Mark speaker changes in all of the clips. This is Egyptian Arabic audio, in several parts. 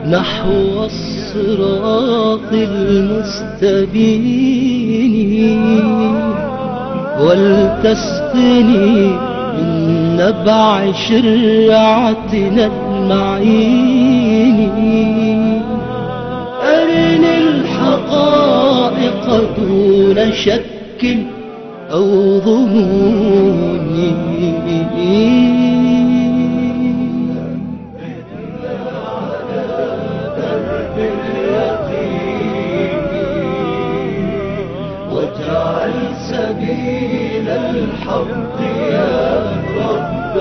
Speaker 1: نحو الصراط المستبين ولتسقني من نبع شرعتنا المعين أرني الحقائق دون شك أو ظنون واجعل سبيل الحق يا رب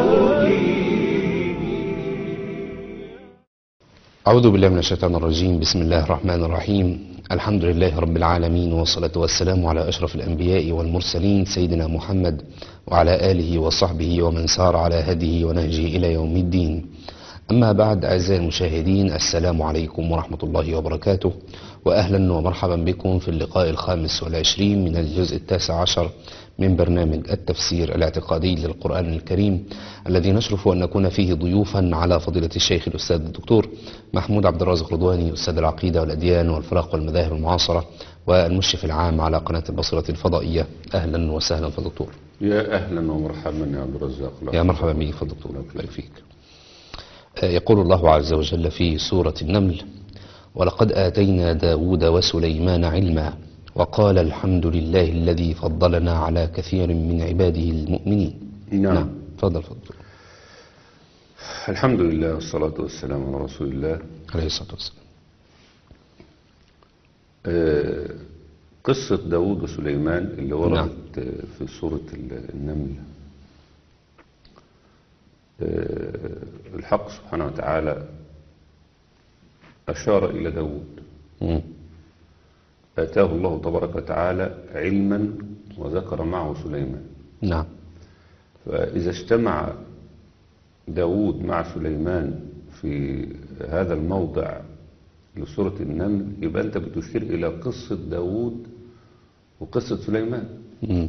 Speaker 2: أعوذ بالله من الشيطان الرجيم بسم الله الرحمن الرحيم الحمد لله رب العالمين والصلاة والسلام على أشرف الأنبياء والمرسلين سيدنا محمد وعلى آله وصحبه ومن سار على هديه ونهجه إلى يوم الدين أما بعد أعزائي المشاهدين السلام عليكم ورحمة الله وبركاته وأهلا ومرحبا بكم في اللقاء الخامس والعشرين من الجزء التاسع عشر من برنامج التفسير الاعتقادي للقرآن الكريم الذي نشرف أن نكون فيه ضيوفا على فضيلة الشيخ الأستاذ الدكتور محمود عبد الرازق رضواني أستاذ العقيدة والأديان والفرق والمذاهب المعاصرة والمشرف العام على قناة البصرة الفضائية أهلا وسهلا فالدكتور
Speaker 3: يا اهلا ومرحبا يا عبد الرزاق الله
Speaker 2: يا مرحبا بك فالدكتور الله يبارك فيك آه، يقول الله عز وجل في سورة النمل ولقد آتينا داود وسليمان علما وقال الحمد لله الذي فضلنا على كثير من عباده المؤمنين
Speaker 3: نعم.
Speaker 2: تفضل فضل
Speaker 3: الحمد لله والصلاة والسلام على رسول الله
Speaker 2: عليه الصلاة والسلام
Speaker 3: آه، قصة داود وسليمان اللي
Speaker 2: نعم.
Speaker 3: وردت آه، في سورة ال- النمل آه، الحق سبحانه وتعالى أشار إلى داود
Speaker 2: مم.
Speaker 3: آتاه الله تبارك وتعالى علما وذكر معه سليمان
Speaker 2: نعم
Speaker 3: فإذا اجتمع داود مع سليمان في هذا الموضع لسورة النمل يبقى أنت بتشير إلى قصة داود وقصة سليمان
Speaker 2: مم.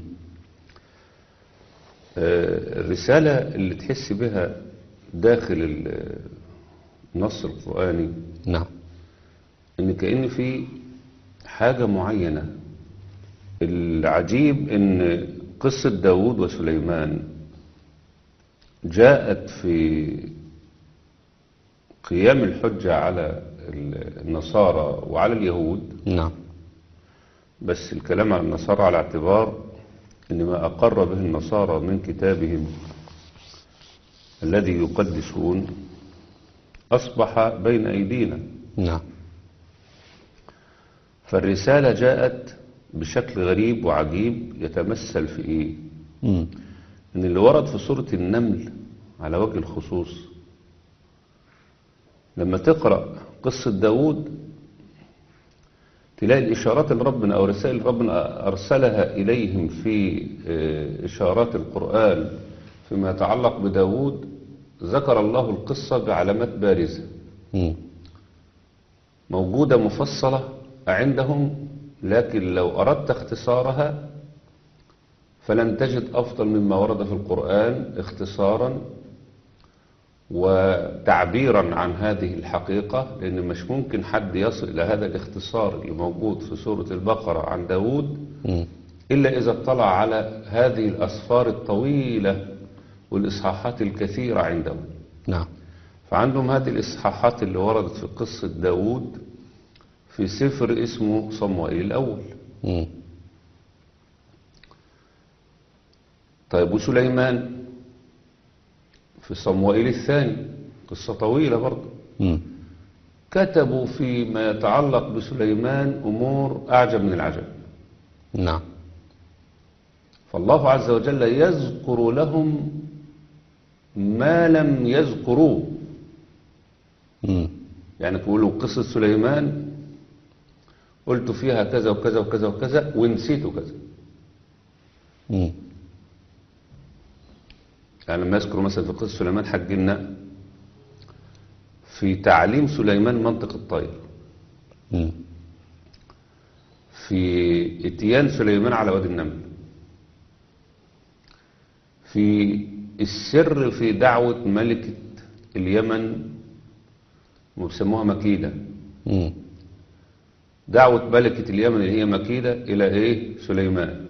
Speaker 3: آه، الرسالة اللي تحس بها داخل ال- النص القرآني
Speaker 2: نعم
Speaker 3: إن كأن في حاجة معينة العجيب إن قصة داود وسليمان جاءت في قيام الحجة على النصارى وعلى اليهود
Speaker 2: نعم
Speaker 3: بس الكلام على النصارى على اعتبار ان ما اقر به النصارى من كتابهم الذي يقدسون اصبح بين ايدينا
Speaker 2: نعم
Speaker 3: فالرسالة جاءت بشكل غريب وعجيب يتمثل في ايه
Speaker 2: مم.
Speaker 3: ان اللي ورد في سورة النمل على وجه الخصوص لما تقرأ قصة داود تلاقي الإشارات اللي ربنا أو رسائل اللي ربنا أرسلها إليهم في آه، إشارات القرآن فيما يتعلق بداود ذكر الله القصة بعلامات بارزة
Speaker 2: مم.
Speaker 3: موجودة مفصلة عندهم لكن لو أردت اختصارها فلن تجد أفضل مما ورد في القرآن اختصارا وتعبيرا عن هذه الحقيقة لأن مش ممكن حد يصل إلى هذا الاختصار اللي موجود في سورة البقرة عن داود
Speaker 2: مم.
Speaker 3: إلا إذا اطلع على هذه الأسفار الطويلة والإصحاحات الكثيرة عندهم
Speaker 2: نعم
Speaker 3: فعندهم هذه الإصحاحات اللي وردت في قصة داود في سفر اسمه صموئيل الأول
Speaker 2: مم.
Speaker 3: طيب وسليمان في صموئيل الثاني قصة طويلة برضه
Speaker 2: مم.
Speaker 3: كتبوا فيما يتعلق بسليمان أمور أعجب من العجب
Speaker 2: نعم
Speaker 3: فالله عز وجل يذكر لهم ما لم يذكروه
Speaker 2: مم.
Speaker 3: يعني تقولوا قصة سليمان قلت فيها كذا وكذا وكذا وكذا ونسيتوا كذا
Speaker 2: مم.
Speaker 3: يعني لما يذكروا مثلا في قصة سليمان حجنا في تعليم سليمان منطق الطير
Speaker 2: مم.
Speaker 3: في اتيان سليمان على وادي النمل في السر في دعوة ملكة اليمن وبيسموها مكيدة
Speaker 2: مم.
Speaker 3: دعوة ملكة اليمن اللي هي مكيدة إلى إيه سليمان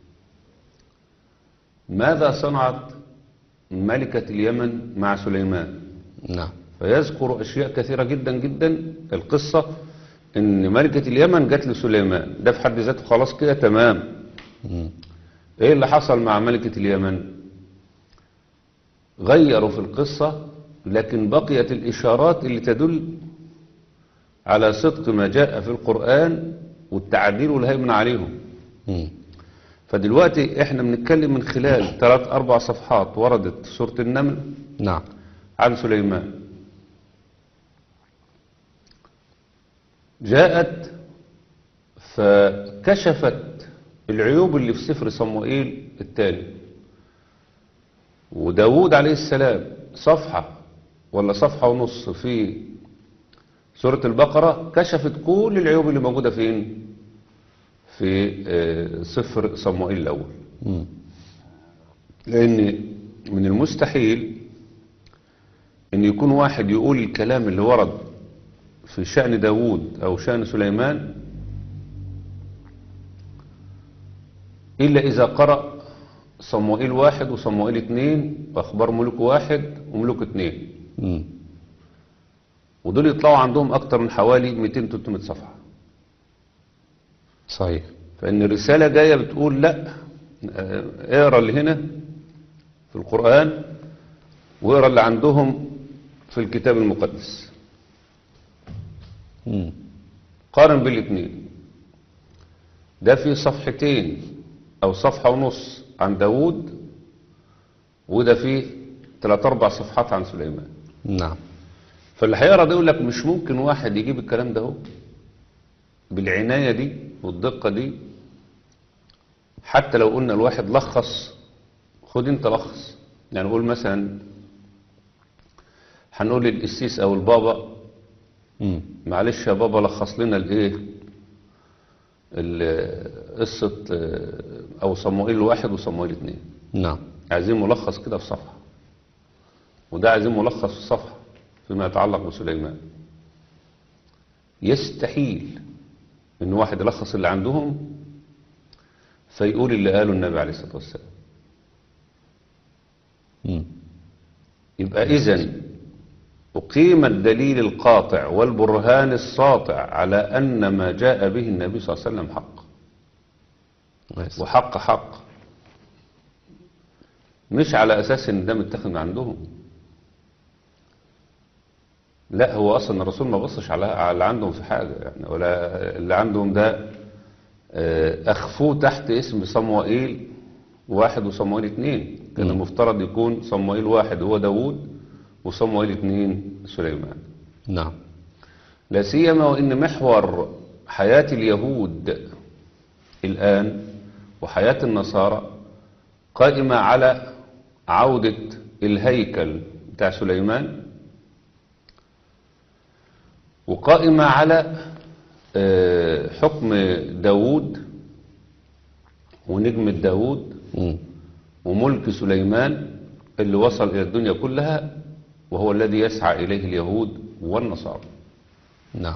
Speaker 3: ماذا صنعت ملكة اليمن مع سليمان
Speaker 2: نعم
Speaker 3: فيذكر أشياء كثيرة جدا جدا القصة إن ملكة اليمن جت لسليمان ده في حد ذاته خلاص كده تمام
Speaker 2: مم.
Speaker 3: إيه اللي حصل مع ملكة اليمن غيروا في القصة لكن بقيت الإشارات اللي تدل على صدق ما جاء في القرآن والتعديل والهيمن عليهم
Speaker 2: مم.
Speaker 3: فدلوقتي احنا بنتكلم من خلال ثلاث أربع صفحات وردت سورة النمل
Speaker 2: نعم
Speaker 3: عن سليمان جاءت فكشفت العيوب اللي في سفر صموئيل التالي وداود عليه السلام صفحة ولا صفحة ونص في سورة البقرة كشفت كل العيوب اللي موجودة فين في آه، سفر صموئيل الأول
Speaker 2: مم.
Speaker 3: لأن من المستحيل أن يكون واحد يقول الكلام اللي ورد في شأن داود أو شأن سليمان إلا إذا قرأ صموئيل واحد وصموئيل اتنين وأخبار ملوك واحد وملوك اتنين
Speaker 2: مم.
Speaker 3: ودول يطلعوا عندهم أكتر من حوالي 200-300 صفحة
Speaker 2: صحيح
Speaker 3: فإن الرسالة جاية بتقول لا آه، اقرا اللي هنا في القرآن واقرا اللي عندهم في الكتاب المقدس
Speaker 2: مم.
Speaker 3: قارن بالاثنين ده في صفحتين أو صفحة ونص عن داود وده فيه ثلاث أربع صفحات عن سليمان
Speaker 2: نعم
Speaker 3: فاللي هيقرا ده يقول لك مش ممكن واحد يجيب الكلام ده هو بالعناية دي والدقة دي حتى لو قلنا الواحد لخص خد انت لخص يعني نقول مثلا هنقول للقسيس او البابا
Speaker 2: مم.
Speaker 3: معلش يا بابا لخص لنا الايه ال- قصة آه، او صموئيل واحد وصموئيل اتنين
Speaker 2: نعم
Speaker 3: عايزين ملخص كده في صفحة وده عايزين ملخص في صفحة فيما يتعلق بسليمان يستحيل ان واحد يلخص اللي عندهم فيقول اللي قاله النبي عليه الصلاة والسلام
Speaker 2: مم.
Speaker 3: يبقى إذن أقيم الدليل القاطع والبرهان الساطع على أن ما جاء به النبي صلى الله عليه وسلم حق
Speaker 2: كويس.
Speaker 3: وحق حق مش على أساس إن ده متاخد من عندهم لا هو أصلا الرسول ما بصش على على اللي عندهم في حاجة يعني ولا اللي عندهم ده آه، أخفوه تحت اسم صموئيل واحد وصموئيل اتنين كان
Speaker 2: مم.
Speaker 3: المفترض يكون صموئيل واحد هو داوود وصموئيل اتنين سليمان
Speaker 2: نعم
Speaker 3: لا سيما وان محور حياة اليهود الآن وحياة النصارى قائمة على عودة الهيكل بتاع سليمان وقائمة على آه، حكم داوود ونجمة داوود
Speaker 2: مم.
Speaker 3: وملك سليمان اللي وصل إلى الدنيا كلها وهو الذي يسعى إليه اليهود والنصارى
Speaker 2: نعم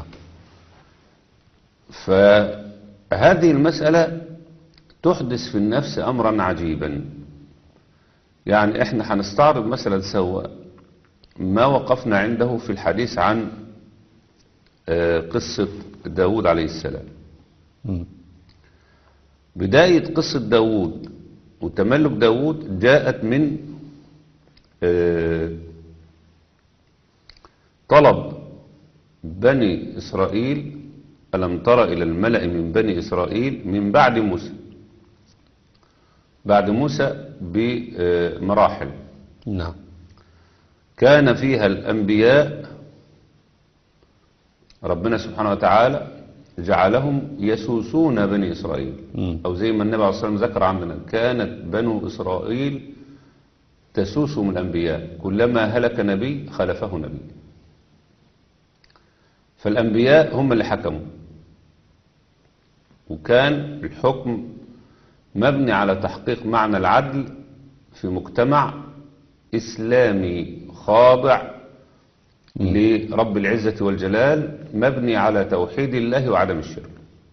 Speaker 3: فهذه المسألة تحدث في النفس أمرا عجيبا يعني احنا هنستعرض مثلا سوا ما وقفنا عنده في الحديث عن آه، قصة داود عليه السلام
Speaker 2: مم.
Speaker 3: بداية قصة داود وتملك داود جاءت من آه، طلب بني إسرائيل ألم تر إلى الملأ من بني إسرائيل من بعد موسى بعد موسى بمراحل
Speaker 2: نعم
Speaker 3: كان فيها الأنبياء ربنا سبحانه وتعالى جعلهم يسوسون بني إسرائيل
Speaker 2: مم.
Speaker 3: أو زي ما النبي عليه الصلاة والسلام ذكر عندنا كانت بنو إسرائيل تسوسهم الأنبياء كلما هلك نبي خلفه نبي فالأنبياء هم اللي حكموا وكان الحكم مبني على تحقيق معنى العدل في مجتمع إسلامي خاضع لرب العزة والجلال مبني على توحيد الله وعدم الشرك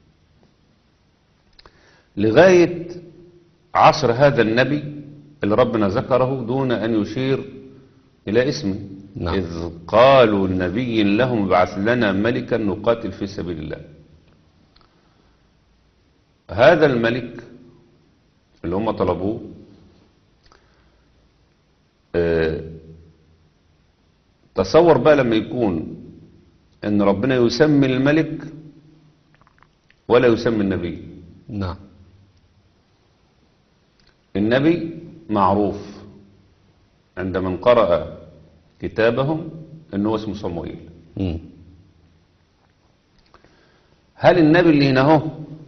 Speaker 3: لغاية عصر هذا النبي اللي ربنا ذكره دون أن يشير إلى اسمه
Speaker 2: نعم.
Speaker 3: إذ قالوا النبي لهم ابعث لنا ملكا نقاتل في سبيل الله هذا الملك اللي هم طلبوه آه، تصور بقى لما يكون ان ربنا يسمي الملك ولا يسمي النبي
Speaker 2: نعم
Speaker 3: النبي معروف عند من قرأ كتابهم انه هو اسمه صموئيل
Speaker 2: مم.
Speaker 3: هل النبي اللي هنا هو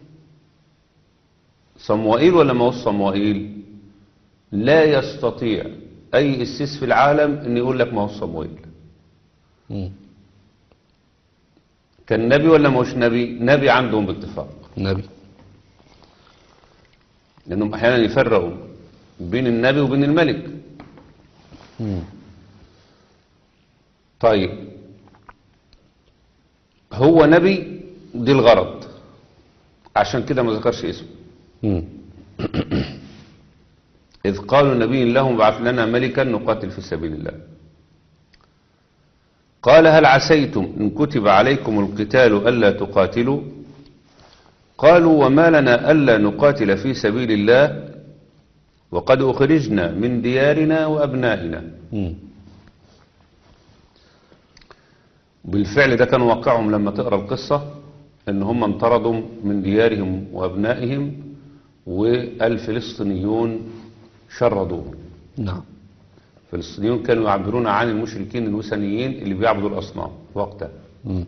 Speaker 3: صموئيل ولا ما هو صموئيل لا يستطيع اي اسيس في العالم ان يقول لك ما هو صموئيل
Speaker 2: مم.
Speaker 3: كان نبي ولا ما هوش نبي نبي عندهم باتفاق
Speaker 2: نبي
Speaker 3: لانهم احيانا يفرقوا بين النبي وبين الملك
Speaker 2: مم.
Speaker 3: طيب هو نبي دي الغرض عشان كده ما ذكرش اسمه
Speaker 2: مم.
Speaker 3: إذ قالوا نبي لهم بعث لنا ملكا نقاتل في سبيل الله قال هل عسيتم إن كتب عليكم القتال ألا تقاتلوا قالوا وما لنا ألا نقاتل في سبيل الله وقد أخرجنا من ديارنا وأبنائنا
Speaker 2: مم.
Speaker 3: بالفعل ده كان واقعهم لما تقرأ القصة ان هم انطردوا من ديارهم وابنائهم والفلسطينيون شردوهم
Speaker 2: نعم
Speaker 3: الفلسطينيون كانوا يعبرون عن المشركين الوثنيين اللي بيعبدوا الاصنام وقتها
Speaker 2: مم.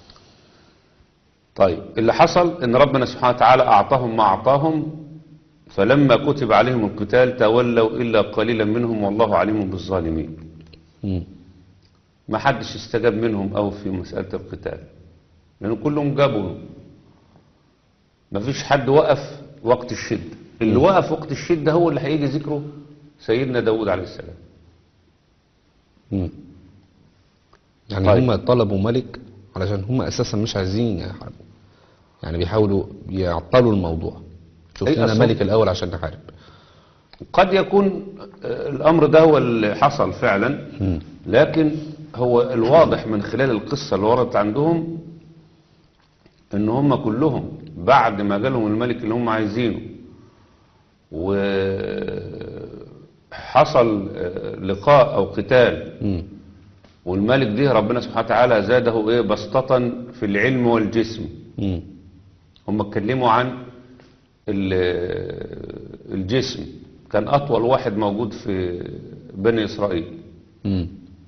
Speaker 3: طيب اللي حصل ان ربنا سبحانه وتعالى اعطاهم ما اعطاهم فلما كتب عليهم القتال تولوا الا قليلا منهم والله عليم بالظالمين
Speaker 2: مم.
Speaker 3: ما حدش استجاب منهم أو في مسألة القتال لأن كلهم جابوا ما فيش حد وقف وقت الشدة اللي وقف وقت الشدة هو اللي هيجي ذكره سيدنا داود عليه السلام
Speaker 2: مم. يعني
Speaker 3: طيب.
Speaker 2: هم طلبوا ملك علشان هم اساسا مش عايزين يحاربوا يعني بيحاولوا يعطلوا الموضوع شوف
Speaker 3: أي
Speaker 2: لنا
Speaker 3: أصل-
Speaker 2: ملك الاول عشان نحارب
Speaker 3: قد يكون آه، الأمر ده هو اللي حصل فعلا
Speaker 2: مم.
Speaker 3: لكن هو الواضح من خلال القصة اللي وردت عندهم ان هم كلهم بعد ما جالهم الملك اللي هم عايزينه وحصل آه، لقاء او قتال
Speaker 2: مم.
Speaker 3: والملك ده ربنا سبحانه وتعالى زاده ايه بسطة في العلم والجسم
Speaker 2: مم.
Speaker 3: هم اتكلموا عن ال- الجسم كان اطول واحد موجود في بني اسرائيل
Speaker 2: مم.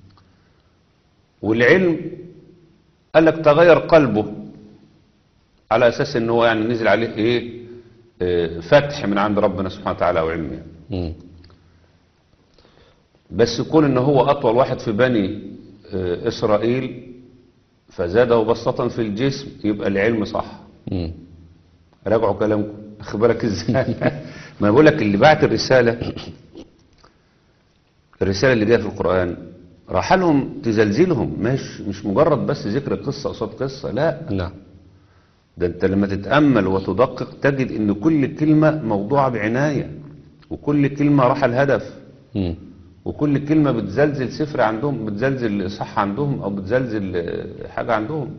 Speaker 3: والعلم قال لك تغير قلبه على اساس ان هو يعني نزل عليه ايه آه، فتح من عند ربنا سبحانه وتعالى وعلم يعني.
Speaker 2: مم.
Speaker 3: بس يكون ان هو اطول واحد في بني آه، اسرائيل فزاده بسطة في الجسم يبقى العلم صح
Speaker 2: مم.
Speaker 3: راجعوا كلامكم اخد بالك ازاي ما بقول لك اللي بعت الرساله الرساله اللي جايه في القران راح لهم تزلزلهم مش مش مجرد بس ذكر قصه قصاد قصه لا
Speaker 2: نعم
Speaker 3: ده انت لما تتامل وتدقق تجد ان كل كلمه موضوعه بعنايه وكل كلمه راح الهدف
Speaker 2: مم.
Speaker 3: وكل كلمه بتزلزل سفر عندهم بتزلزل صح عندهم او بتزلزل آه، حاجه عندهم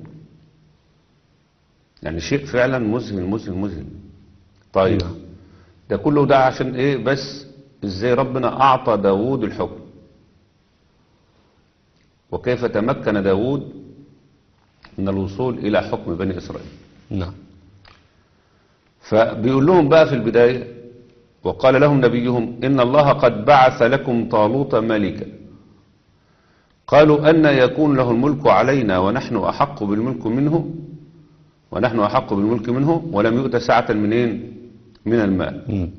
Speaker 3: يعني شيء فعلا مذهل مذهل مذهل طيب
Speaker 2: نعم.
Speaker 3: ده كله ده عشان ايه بس ازاي ربنا اعطى داود الحكم وكيف تمكن داود من الوصول الى حكم بني اسرائيل
Speaker 2: نعم
Speaker 3: فبيقول لهم بقى في البداية وقال لهم نبيهم إن الله قد بعث لكم طالوت ملكا قالوا أن يكون له الملك علينا ونحن أحق بالملك منه ونحن أحق بالملك منه ولم يؤت سعة منين من المال
Speaker 2: مم.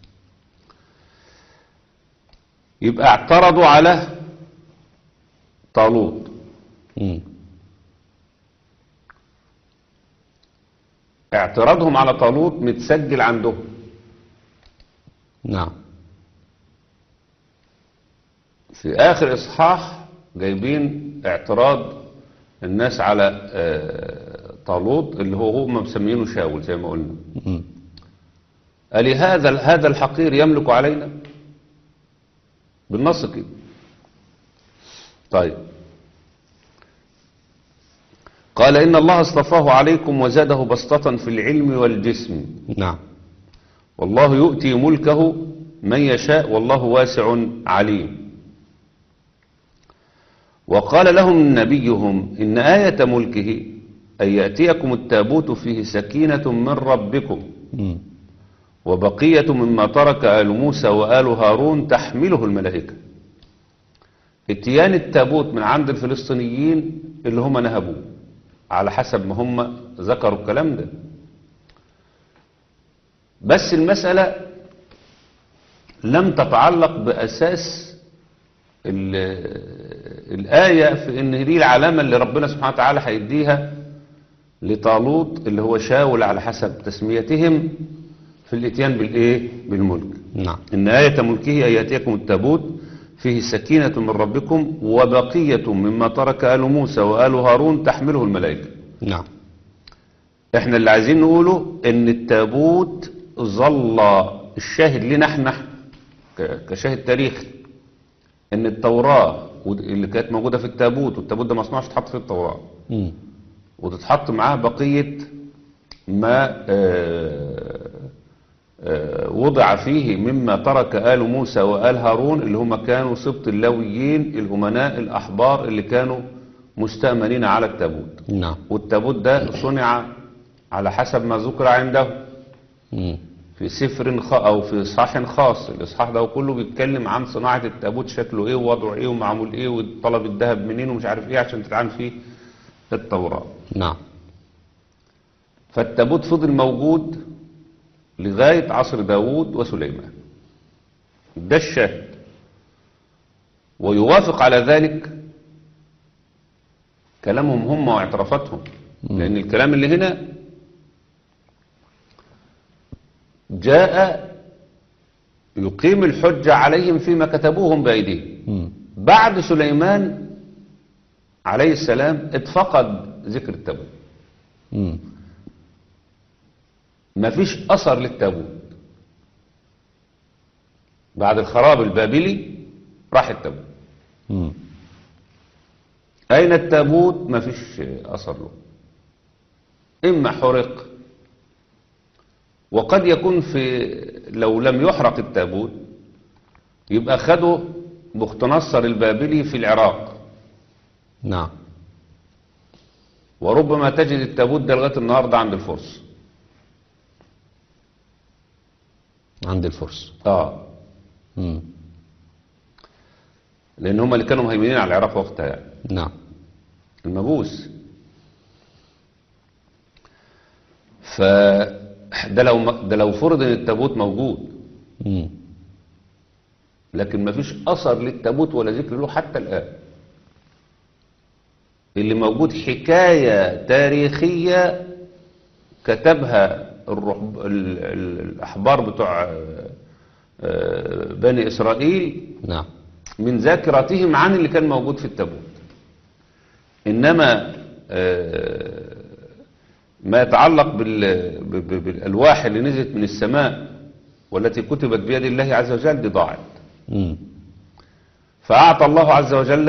Speaker 3: يبقى اعترضوا على طالوت
Speaker 2: مم.
Speaker 3: اعتراضهم على طالوت متسجل عندهم
Speaker 2: نعم
Speaker 3: في آخر إصحاح جايبين اعتراض الناس على آه، طالوت اللي هو هم مسمينه شاول زي ما قلنا
Speaker 2: مم.
Speaker 3: قال لي هذا هذا الحقير يملك علينا بالنص كده طيب قال إن الله اصطفاه عليكم وزاده بسطة في العلم والجسم
Speaker 2: نعم
Speaker 3: والله يؤتي ملكه من يشاء والله واسع عليم وقال لهم نبيهم إن آية ملكه أن يأتيكم التابوت فيه سكينة من ربكم
Speaker 2: مم.
Speaker 3: وبقية مما ترك آل موسى وآل هارون تحمله الملائكة اتيان التابوت من عند الفلسطينيين اللي هم نهبوه على حسب ما هم ذكروا الكلام ده بس المسألة لم تتعلق بأساس ال- الآية في إن دي العلامة اللي ربنا سبحانه وتعالى هيديها لطالوت اللي هو شاول على حسب تسميتهم في الاتيان بالإيه؟ بالملك
Speaker 2: نعم
Speaker 3: إن آية ملكه أن يأتيكم التابوت فيه سكينة من ربكم وبقية مما ترك آل موسى وآل هارون تحمله الملائكة
Speaker 2: نعم
Speaker 3: احنا اللي عايزين نقوله ان التابوت ظل الشاهد لنا احنا ك- كشاهد تاريخي ان التوراة ود- اللي كانت موجودة في التابوت والتابوت ده مصنوعش تحط في التوراة
Speaker 2: مم.
Speaker 3: وتتحط معاه بقية ما آه، آه، وضع فيه مما ترك آل موسى وآل هارون اللي هم كانوا سبط اللاويين الأمناء الأحبار اللي كانوا مستأمنين على التابوت
Speaker 2: نعم
Speaker 3: والتابوت ده صنع على حسب ما ذكر عنده
Speaker 2: مم.
Speaker 3: في سفر خ... او في اصحاح خاص الاصحاح ده كله بيتكلم عن صناعه التابوت شكله ايه ووضعه ايه ومعمول ايه وطلب الذهب منين ومش عارف ايه عشان تتعامل فيه التوراه
Speaker 2: نعم
Speaker 3: فالتابوت فضل موجود لغايه عصر داوود وسليمان ده الشاهد ويوافق على ذلك كلامهم هم واعترافاتهم لان الكلام اللي هنا جاء يقيم الحجة عليهم فيما كتبوهم بأيديهم
Speaker 2: مم.
Speaker 3: بعد سليمان عليه السلام اتفقد ذكر التابوت
Speaker 2: مم.
Speaker 3: ما فيش أثر للتابوت بعد الخراب البابلي راح التابوت
Speaker 2: مم.
Speaker 3: أين التابوت ما فيش أثر له إما حرق وقد يكون في لو لم يحرق التابوت يبقى خده بخت نصر البابلي في العراق
Speaker 2: نعم
Speaker 3: وربما تجد التابوت ده لغايه النهارده عند الفرس
Speaker 2: عند الفرس
Speaker 3: اه
Speaker 2: مم.
Speaker 3: لان هم اللي كانوا مهيمنين على العراق وقتها يعني
Speaker 2: نعم
Speaker 3: المجوس ف ده لو ده لو فرض ان التابوت موجود
Speaker 2: مم.
Speaker 3: لكن ما فيش اثر للتابوت ولا ذكر له حتى الان اللي موجود حكايه تاريخيه كتبها الرح... ال... ال... الاحبار بتوع آه، آه، بني اسرائيل
Speaker 2: نعم
Speaker 3: من ذاكرتهم عن اللي كان موجود في التابوت إنما آه، ما يتعلق بال- ب- ب- بالألواح اللي نزلت من السماء والتي كتبت بيد الله عز وجل دي ضاعت
Speaker 2: مم.
Speaker 3: فأعطى الله عز وجل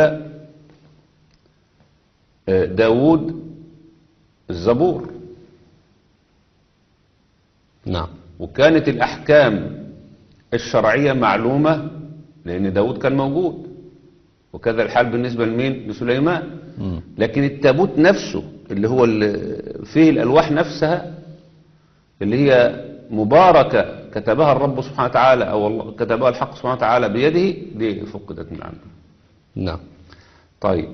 Speaker 3: آه، داود الزبور
Speaker 2: نعم
Speaker 3: وكانت الأحكام الشرعية معلومة لأن داود كان موجود وكذا الحال بالنسبة لمين لسليمان
Speaker 2: مم.
Speaker 3: لكن التابوت نفسه اللي هو اللي فيه الألواح نفسها اللي هي مباركة كتبها الرب سبحانه وتعالى أو الله كتبها الحق سبحانه وتعالى بيده دي فقدت من عنده
Speaker 2: نعم
Speaker 3: طيب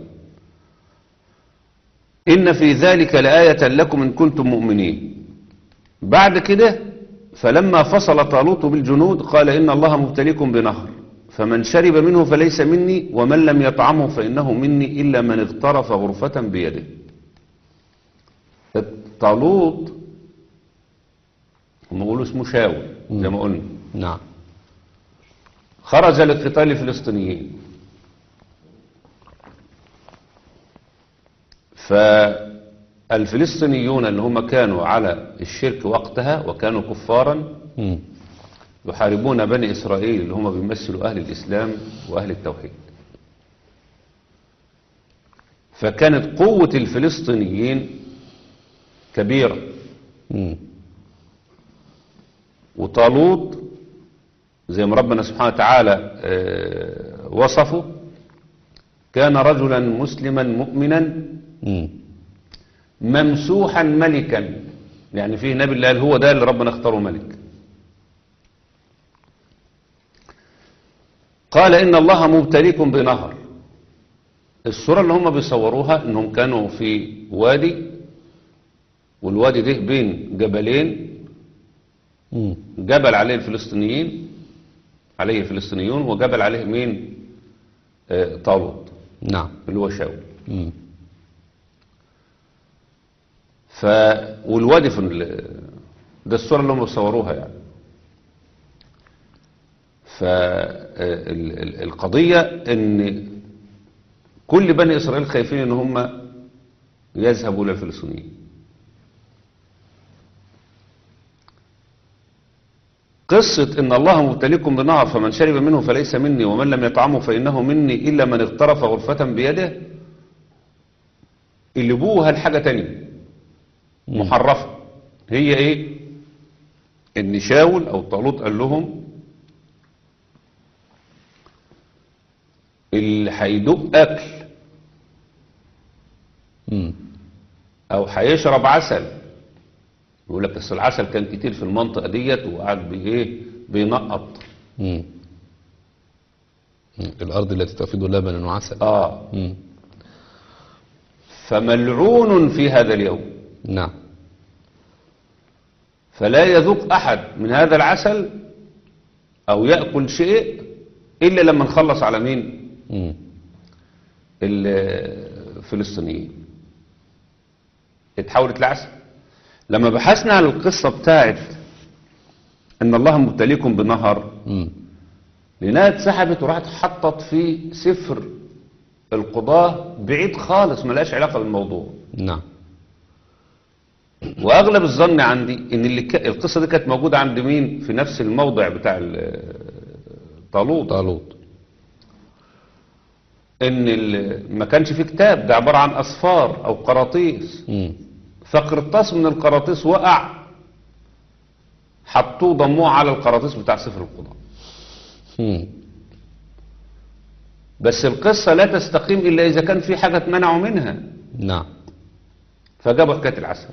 Speaker 3: إن في ذلك لآية لكم إن كنتم مؤمنين بعد كده فلما فصل طالوت بالجنود قال إن الله مبتليكم بنهر فمن شرب منه فليس مني ومن لم يطعمه فإنه مني إلا من اغترف غرفة بيده طالوت هم يقولوا اسمه شاول زي ما قلنا
Speaker 2: نعم
Speaker 3: خرج لقتال الفلسطينيين فالفلسطينيون اللي هم كانوا على الشرك وقتها وكانوا كفارا
Speaker 2: مم.
Speaker 3: يحاربون بني إسرائيل اللي هم بيمثلوا أهل الإسلام وأهل التوحيد فكانت قوة الفلسطينيين كبيرة
Speaker 2: مم.
Speaker 3: وطالوت زي ما ربنا سبحانه وتعالى آه، وصفه كان رجلا مسلما مؤمنا
Speaker 2: مم.
Speaker 3: ممسوحا ملكا يعني فيه نبي الله قال هو ده اللي ربنا اختاره ملك قال إن الله مبتليكم بنهر الصورة اللي هم بيصوروها انهم كانوا في وادي والوادي ده بين جبلين
Speaker 2: مم.
Speaker 3: جبل عليه الفلسطينيين عليه الفلسطينيون وجبل عليه مين آه، طالوت
Speaker 2: نعم
Speaker 3: اللي هو شاول
Speaker 2: مم.
Speaker 3: ف والوادي في ال... ده الصورة اللي هم صوروها يعني فالقضية ان كل بني اسرائيل خايفين ان هم يذهبوا للفلسطينيين قصة ان الله مبتليكم بنهر فمن شرب منه فليس مني ومن لم يطعمه فإنه مني إلا من اغترف غرفة بيده اللي بوها الحاجة تانية محرفة هي ايه ان شاول او طالوت قال لهم اللي هيدوق اكل
Speaker 2: مم.
Speaker 3: او هيشرب عسل يقول لك اصل العسل كان كتير في المنطقه ديت وقعد بايه بينقط
Speaker 2: مم. مم. الأرض التي تفيض لبنا وعسل
Speaker 3: اه
Speaker 2: مم.
Speaker 3: فملعون في هذا اليوم
Speaker 2: نعم
Speaker 3: فلا يذوق احد من هذا العسل او ياكل شيء الا لما نخلص على مين
Speaker 2: مم.
Speaker 3: الفلسطينيين اتحولت لعسل لما بحثنا عن القصة بتاعت ان الله مبتليكم بنهر
Speaker 2: مم.
Speaker 3: لانها اتسحبت وراحت حطت في سفر القضاة بعيد خالص ملهاش علاقة بالموضوع
Speaker 2: نعم
Speaker 3: واغلب الظن عندي ان اللي ك... القصة دي كانت موجودة عند مين في نفس الموضع بتاع ال- طالوت
Speaker 2: طالوت
Speaker 3: ان ال... ما كانش في كتاب ده عبارة عن اصفار او قراطيس
Speaker 2: مم.
Speaker 3: فقرطاس من القراطيس وقع حطوه ضموه على القراطيس بتاع سفر القضاء
Speaker 2: مم.
Speaker 3: بس القصة لا تستقيم إلا إذا كان في حاجة منعوا منها
Speaker 2: نعم
Speaker 3: فجابوا حكاية العسل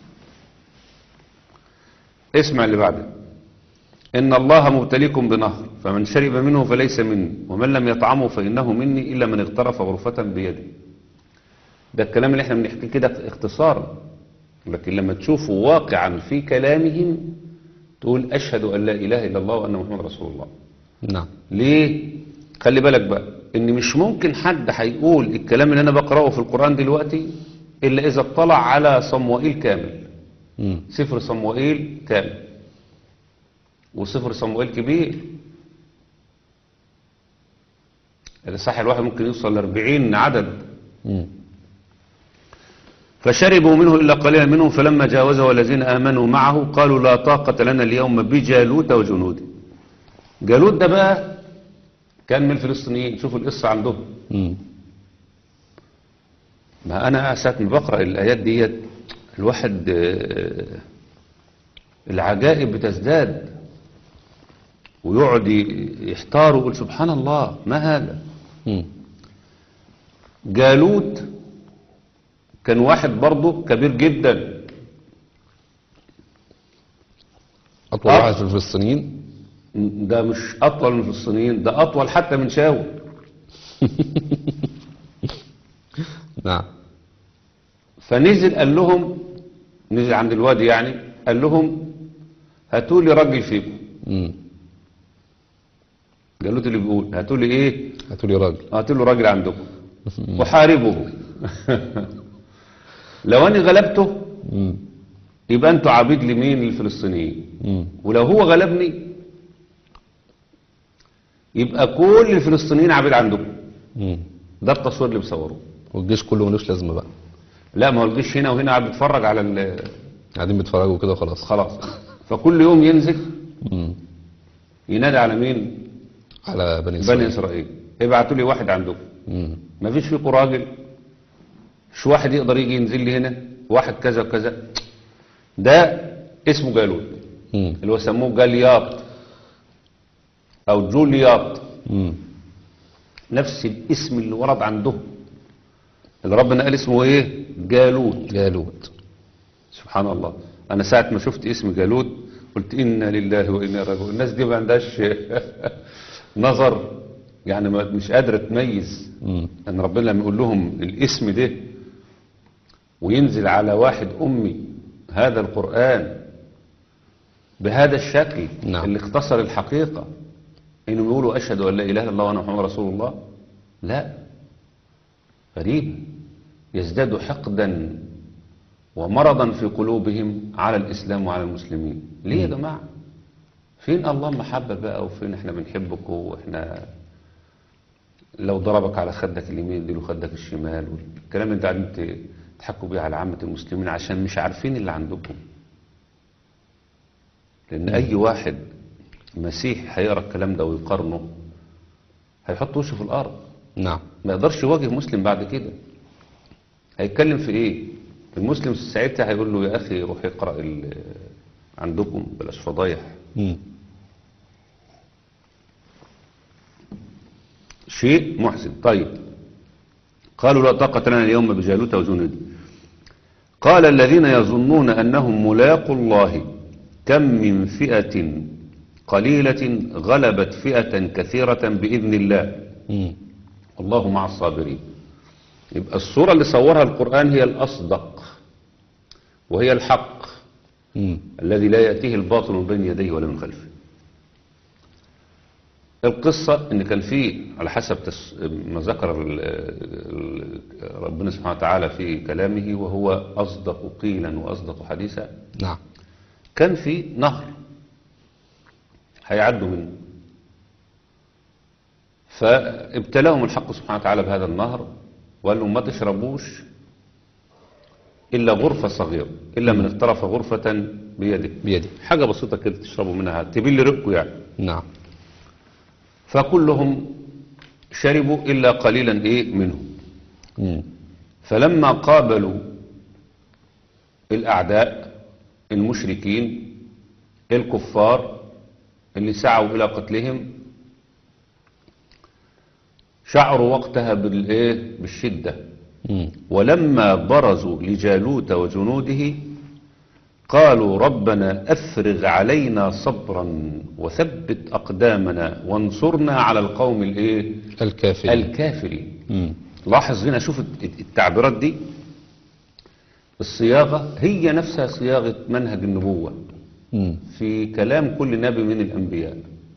Speaker 3: اسمع اللي بعده إن الله مبتليكم بنهر فمن شرب منه فليس مني ومن لم يطعمه فإنه مني إلا من اغترف غرفة بيده ده الكلام اللي احنا بنحكي كده اختصارا لكن لما تشوفه واقعا في كلامهم تقول أشهد أن لا إله إلا الله وأن محمد رسول الله
Speaker 2: نعم
Speaker 3: ليه خلي بالك بقى ان مش ممكن حد هيقول الكلام اللي انا بقراه في القرآن دلوقتي الا اذا اطلع على صموئيل كامل
Speaker 2: مم.
Speaker 3: سفر صموئيل كامل وسفر صموئيل كبير الإصحاح الواحد ممكن يوصل ل 40 عدد
Speaker 2: مم.
Speaker 3: فشربوا منه إلا قليلا منهم فلما جاوزه والذين آمنوا معه قالوا لا طاقة لنا اليوم بجالوت وجنوده جالوت ده بقى كان من الفلسطينيين شوفوا القصة عندهم
Speaker 2: مم.
Speaker 3: ما أنا ساعة ما بقرأ الآيات ديت الواحد آه، العجائب بتزداد ويقعد ي- يحتار ويقول سبحان الله ما هذا
Speaker 2: مم.
Speaker 3: جالوت كان واحد برضه كبير جدا
Speaker 2: أطول
Speaker 3: آه.
Speaker 2: واحد في الفلسطينيين
Speaker 3: ده مش أطول من الفلسطينيين ده أطول حتى من شاول
Speaker 2: نعم
Speaker 3: فنزل قال لهم نزل عند الوادي يعني قال لهم هاتوا لي راجل فيكم
Speaker 2: مم.
Speaker 3: جالوت اللي بيقول هاتوا لي ايه
Speaker 2: هاتوا لي راجل
Speaker 3: هاتوا له راجل عندكم وحاربه لو انا غلبته
Speaker 2: مم.
Speaker 3: يبقى انتوا عبيد لمين للفلسطينيين
Speaker 2: مم.
Speaker 3: ولو هو غلبني يبقى كل الفلسطينيين عبيد عندكم
Speaker 2: مم.
Speaker 3: ده التصوير اللي بيصوروه
Speaker 2: والجيش كله ملوش لازمة بقى
Speaker 3: لا ما هو الجيش هنا وهنا قاعد بيتفرج على ال-
Speaker 2: قاعدين بيتفرجوا كده خلاص
Speaker 3: خلاص فكل يوم ينزل
Speaker 2: مم.
Speaker 3: ينادي على مين
Speaker 2: على بني إسرائيل
Speaker 3: بني اسرائيل ابعتوا لي واحد عندكم
Speaker 2: مم.
Speaker 3: ما فيش فيكم راجل مش واحد يقدر يجي ينزل لي هنا واحد كذا وكذا ده اسمه جالوت
Speaker 2: مم.
Speaker 3: اللي هو سموه جالياط او جولياط
Speaker 2: مم.
Speaker 3: نفس الاسم اللي ورد عندهم اللي ربنا قال اسمه ايه جالوت
Speaker 2: جالوت
Speaker 3: سبحان الله انا ساعه ما شفت اسم جالوت قلت انا لله وانا اليه راجعون الناس دي ما عندهاش نظر يعني ما- مش قادره تميز
Speaker 2: مم.
Speaker 3: ان ربنا لما يقول لهم الاسم ده وينزل على واحد امي هذا القران بهذا الشكل
Speaker 2: نعم.
Speaker 3: اللي اختصر الحقيقه انهم يقولوا اشهد ان لا اله الا الله وانا محمد رسول الله لا غريب يزداد حقدا ومرضا في قلوبهم على الاسلام وعلى المسلمين ليه يا جماعه فين الله محبه بقى وفين احنا بنحبكم واحنا لو ضربك على خدك اليمين اديله خدك الشمال والكلام اللي انت قاعدين ت- تحكوا بيه على عامة المسلمين عشان مش عارفين اللي عندكم لأن أي واحد مسيح هيقرا الكلام ده ويقارنه هيحط وشه في الأرض
Speaker 2: نعم
Speaker 3: ما يقدرش يواجه مسلم بعد كده هيتكلم في ايه المسلم ساعتها هيقول له يا اخي روح اقرا ال- عندكم بلاش فضايح
Speaker 2: مم.
Speaker 3: شيء محزن طيب قالوا لا طاقة لنا اليوم بجالوت وجنوده قال الذين يظنون أنهم ملاقوا الله كم من فئة قليلة غلبت فئة كثيرة بإذن الله
Speaker 2: مم.
Speaker 3: الله مع الصابرين يبقى الصورة اللي صورها القرآن هي الأصدق وهي الحق
Speaker 2: مم.
Speaker 3: الذي لا يأتيه الباطل من بين يديه ولا من خلفه القصة ان كان في على حسب تس... ما ذكر ال... ال... ربنا سبحانه وتعالى في كلامه وهو أصدق قيلا وأصدق حديثا
Speaker 2: نعم
Speaker 3: كان في نهر هيعدوا منه فابتلاهم الحق سبحانه وتعالى بهذا النهر وقال لهم ما تشربوش إلا غرفة صغيرة إلا من اقترف غرفة بيده
Speaker 2: بيدي
Speaker 3: حاجة بسيطة كده تشربوا منها تبل رقوا يعني
Speaker 2: نعم
Speaker 3: فكلهم شربوا إلا قليلا إيه منهم
Speaker 2: مم.
Speaker 3: فلما قابلوا الأعداء المشركين الكفار اللي سعوا إلى قتلهم شعروا وقتها بالإيه بالشدة
Speaker 2: مم.
Speaker 3: ولما برزوا لجالوت وجنوده قالوا ربنا أفرغ علينا صبرا وثبت أقدامنا وانصرنا على القوم الإيه
Speaker 2: الكافر
Speaker 3: الكافرين
Speaker 2: مم.
Speaker 3: لاحظ هنا شوف التعبيرات دي الصياغة هي نفسها صياغة منهج النبوة
Speaker 2: مم.
Speaker 3: في كلام كل نبي من الأنبياء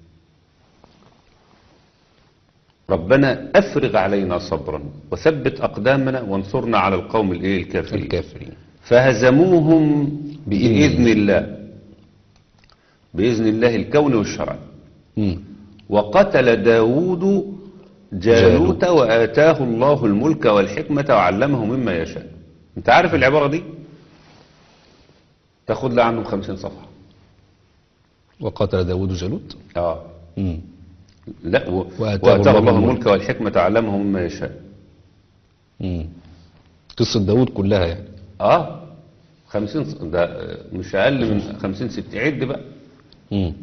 Speaker 3: ربنا أفرغ علينا صبرا وثبت أقدامنا وانصرنا على القوم الإيه الكافرين
Speaker 2: الكافرين
Speaker 3: فهزموهم
Speaker 2: بإذن
Speaker 3: بإذن الله بإذن الله الكون والشرع
Speaker 2: مم.
Speaker 3: وقتل داود جالوت وآتاه الله الملك والحكمة وعلمه مما يشاء انت عارف العبارة دي تاخد لها عنه خمسين صفحة
Speaker 2: وقتل داود جالوت
Speaker 3: اه
Speaker 2: مم.
Speaker 3: لا و...
Speaker 2: وآتاه
Speaker 3: وآتاه
Speaker 2: الله
Speaker 3: الله
Speaker 2: الملك.
Speaker 3: الملك والحكمة وعلمه مما يشاء
Speaker 2: مم. قصة داود كلها يعني
Speaker 3: اه خمسين ص- ده آه، مش أقل من خمسين ست عد بقى
Speaker 2: مم.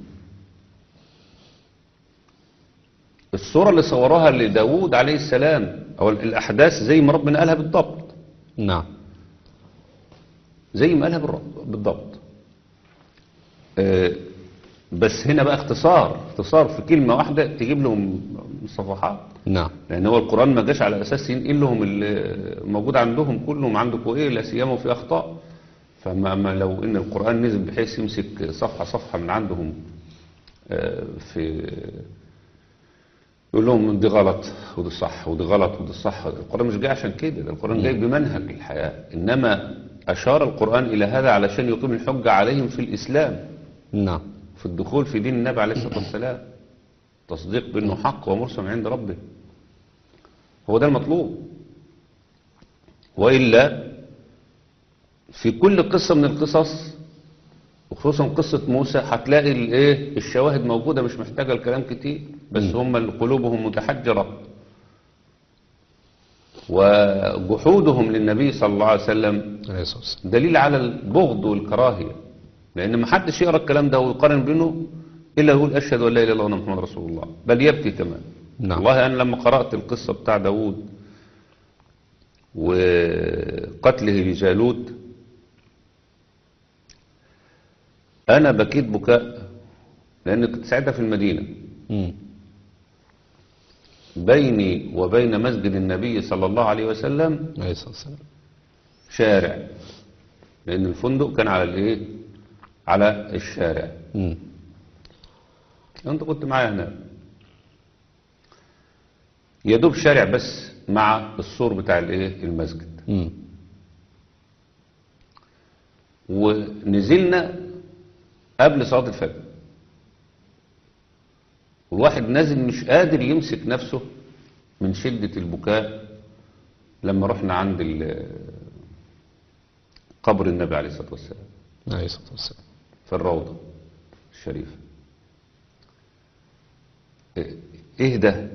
Speaker 3: الصورة اللي صوروها لداود عليه السلام أو الأحداث زي ما ربنا قالها بالضبط
Speaker 2: نعم
Speaker 3: زي ما قالها بالر- بالضبط آه، بس هنا بقى اختصار اختصار في كلمة واحدة تجيب لهم صفحات
Speaker 2: نعم
Speaker 3: لأن هو القرآن ما جاش على أساس ينقل لهم اللي موجود عندهم كلهم عندكم إيه لا سيما في أخطاء فما ما لو إن القرآن نزل بحيث يمسك صفحة صفحة من عندهم آه، في يقول لهم دي غلط ودي صح ودي غلط ودي صح القرآن مش جاي عشان كده ده القرآن جاي بمنهج الحياة إنما أشار القرآن إلى هذا علشان يقيم الحجة عليهم في الإسلام
Speaker 2: نعم
Speaker 3: في الدخول في دين النبي عليه الصلاة والسلام تصديق بأنه حق ومرسل من عند ربه هو ده المطلوب وإلا في كل قصة من القصص وخصوصا قصة موسى هتلاقي الايه الشواهد موجودة مش محتاجة الكلام كتير بس هم اللي قلوبهم متحجرة وجحودهم للنبي صلى الله عليه وسلم
Speaker 2: عليه الصلاة والسلام
Speaker 3: دليل على البغض والكراهية لأن ما حدش يقرأ الكلام ده ويقارن بينه إلا يقول أشهد أن لا إله إلا الله وأن محمد رسول الله بل يبكي كمان
Speaker 2: نعم.
Speaker 3: والله أنا لما قرأت القصة بتاع داوود وقتله لجالوت أنا بكيت بكاء لأن كنت ساعتها في المدينة
Speaker 2: مم.
Speaker 3: بيني وبين مسجد النبي صلى الله عليه وسلم
Speaker 2: عليه الصلاة والسلام
Speaker 3: شارع لأن الفندق كان على الإيه على الشارع
Speaker 2: مم.
Speaker 3: أنت كنت معايا هناك يا دوب شارع بس مع السور بتاع الإيه المسجد
Speaker 2: مم.
Speaker 3: ونزلنا قبل صلاة الفجر والواحد نازل مش قادر يمسك نفسه من شدة البكاء لما رحنا عند ال- قبر النبي عليه الصلاة والسلام
Speaker 2: عليه الصلاة والسلام
Speaker 3: في الروضة الشريفة إيه- ايه ده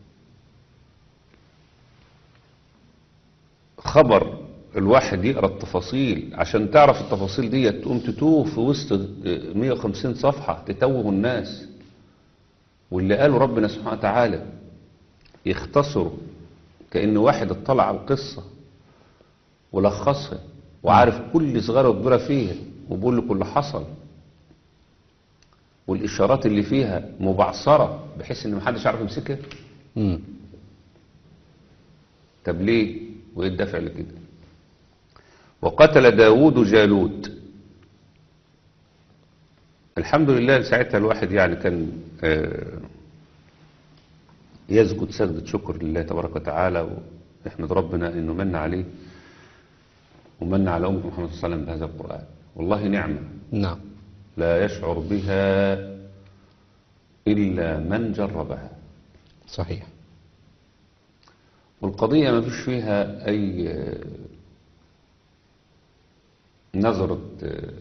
Speaker 3: خبر الواحد يقرا التفاصيل عشان تعرف التفاصيل دي تقوم تتوه في وسط 150 صفحة تتوه الناس واللي قاله ربنا سبحانه وتعالى يختصروا كأن واحد اطلع على القصة ولخصها وعارف كل صغيرة وكبيرة فيها وبيقول لكم اللي حصل والإشارات اللي فيها مبعثرة بحيث إن محدش يعرف يمسكها
Speaker 2: مم.
Speaker 3: طب ليه وايه الدافع لكده وقتل داود جالوت الحمد لله ساعتها الواحد يعني كان آه، يسجد سجدة شكر لله تبارك وتعالى ويحمد ربنا انه من عليه ومن على أمة محمد صلى الله عليه وسلم بهذا القرآن والله نعمة
Speaker 2: نعم
Speaker 3: لا يشعر بها إلا من جربها
Speaker 2: صحيح
Speaker 3: والقضية ما فيش فيها أي آه، نظرة آه،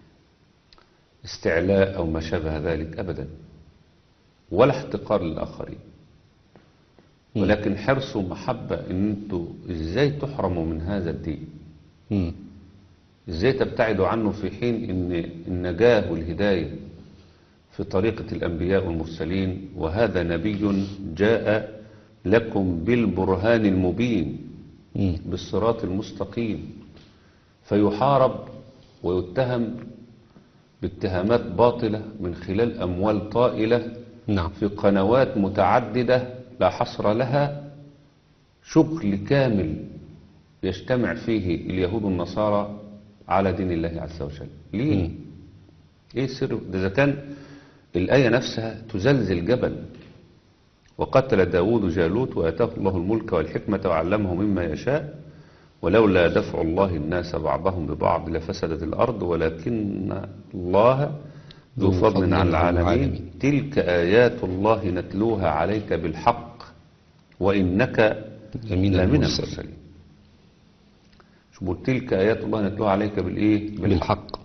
Speaker 3: استعلاء أو ما شابه ذلك أبدا ولا احتقار للآخرين ولكن حرص ومحبة ان انتوا ازاي تحرموا من هذا الدين
Speaker 2: مم.
Speaker 3: ازاي تبتعدوا عنه في حين ان النجاة والهداية في طريقة الأنبياء والمرسلين وهذا نبي جاء لكم بالبرهان المبين
Speaker 2: مم.
Speaker 3: بالصراط المستقيم فيحارب ويتهم باتهامات باطلة من خلال أموال طائلة
Speaker 2: نعم
Speaker 3: في قنوات متعددة لا حصر لها شغل كامل يجتمع فيه اليهود والنصارى على دين الله عز وجل ليه؟
Speaker 2: مم.
Speaker 3: ايه السر ده اذا كان الآية نفسها تزلزل جبل وقتل داود جالوت وآتاه الله الملك والحكمة وعلمه مما يشاء ولولا دفع الله الناس بعضهم ببعض لفسدت الأرض ولكن الله ذو فضل على العالمين تلك آيات الله نتلوها عليك بالحق وإنك
Speaker 2: لمن
Speaker 3: لمن
Speaker 2: المرسلين.
Speaker 3: المرسلين شو بقول تلك آيات الله نتلوها عليك بالإيه
Speaker 2: بالحق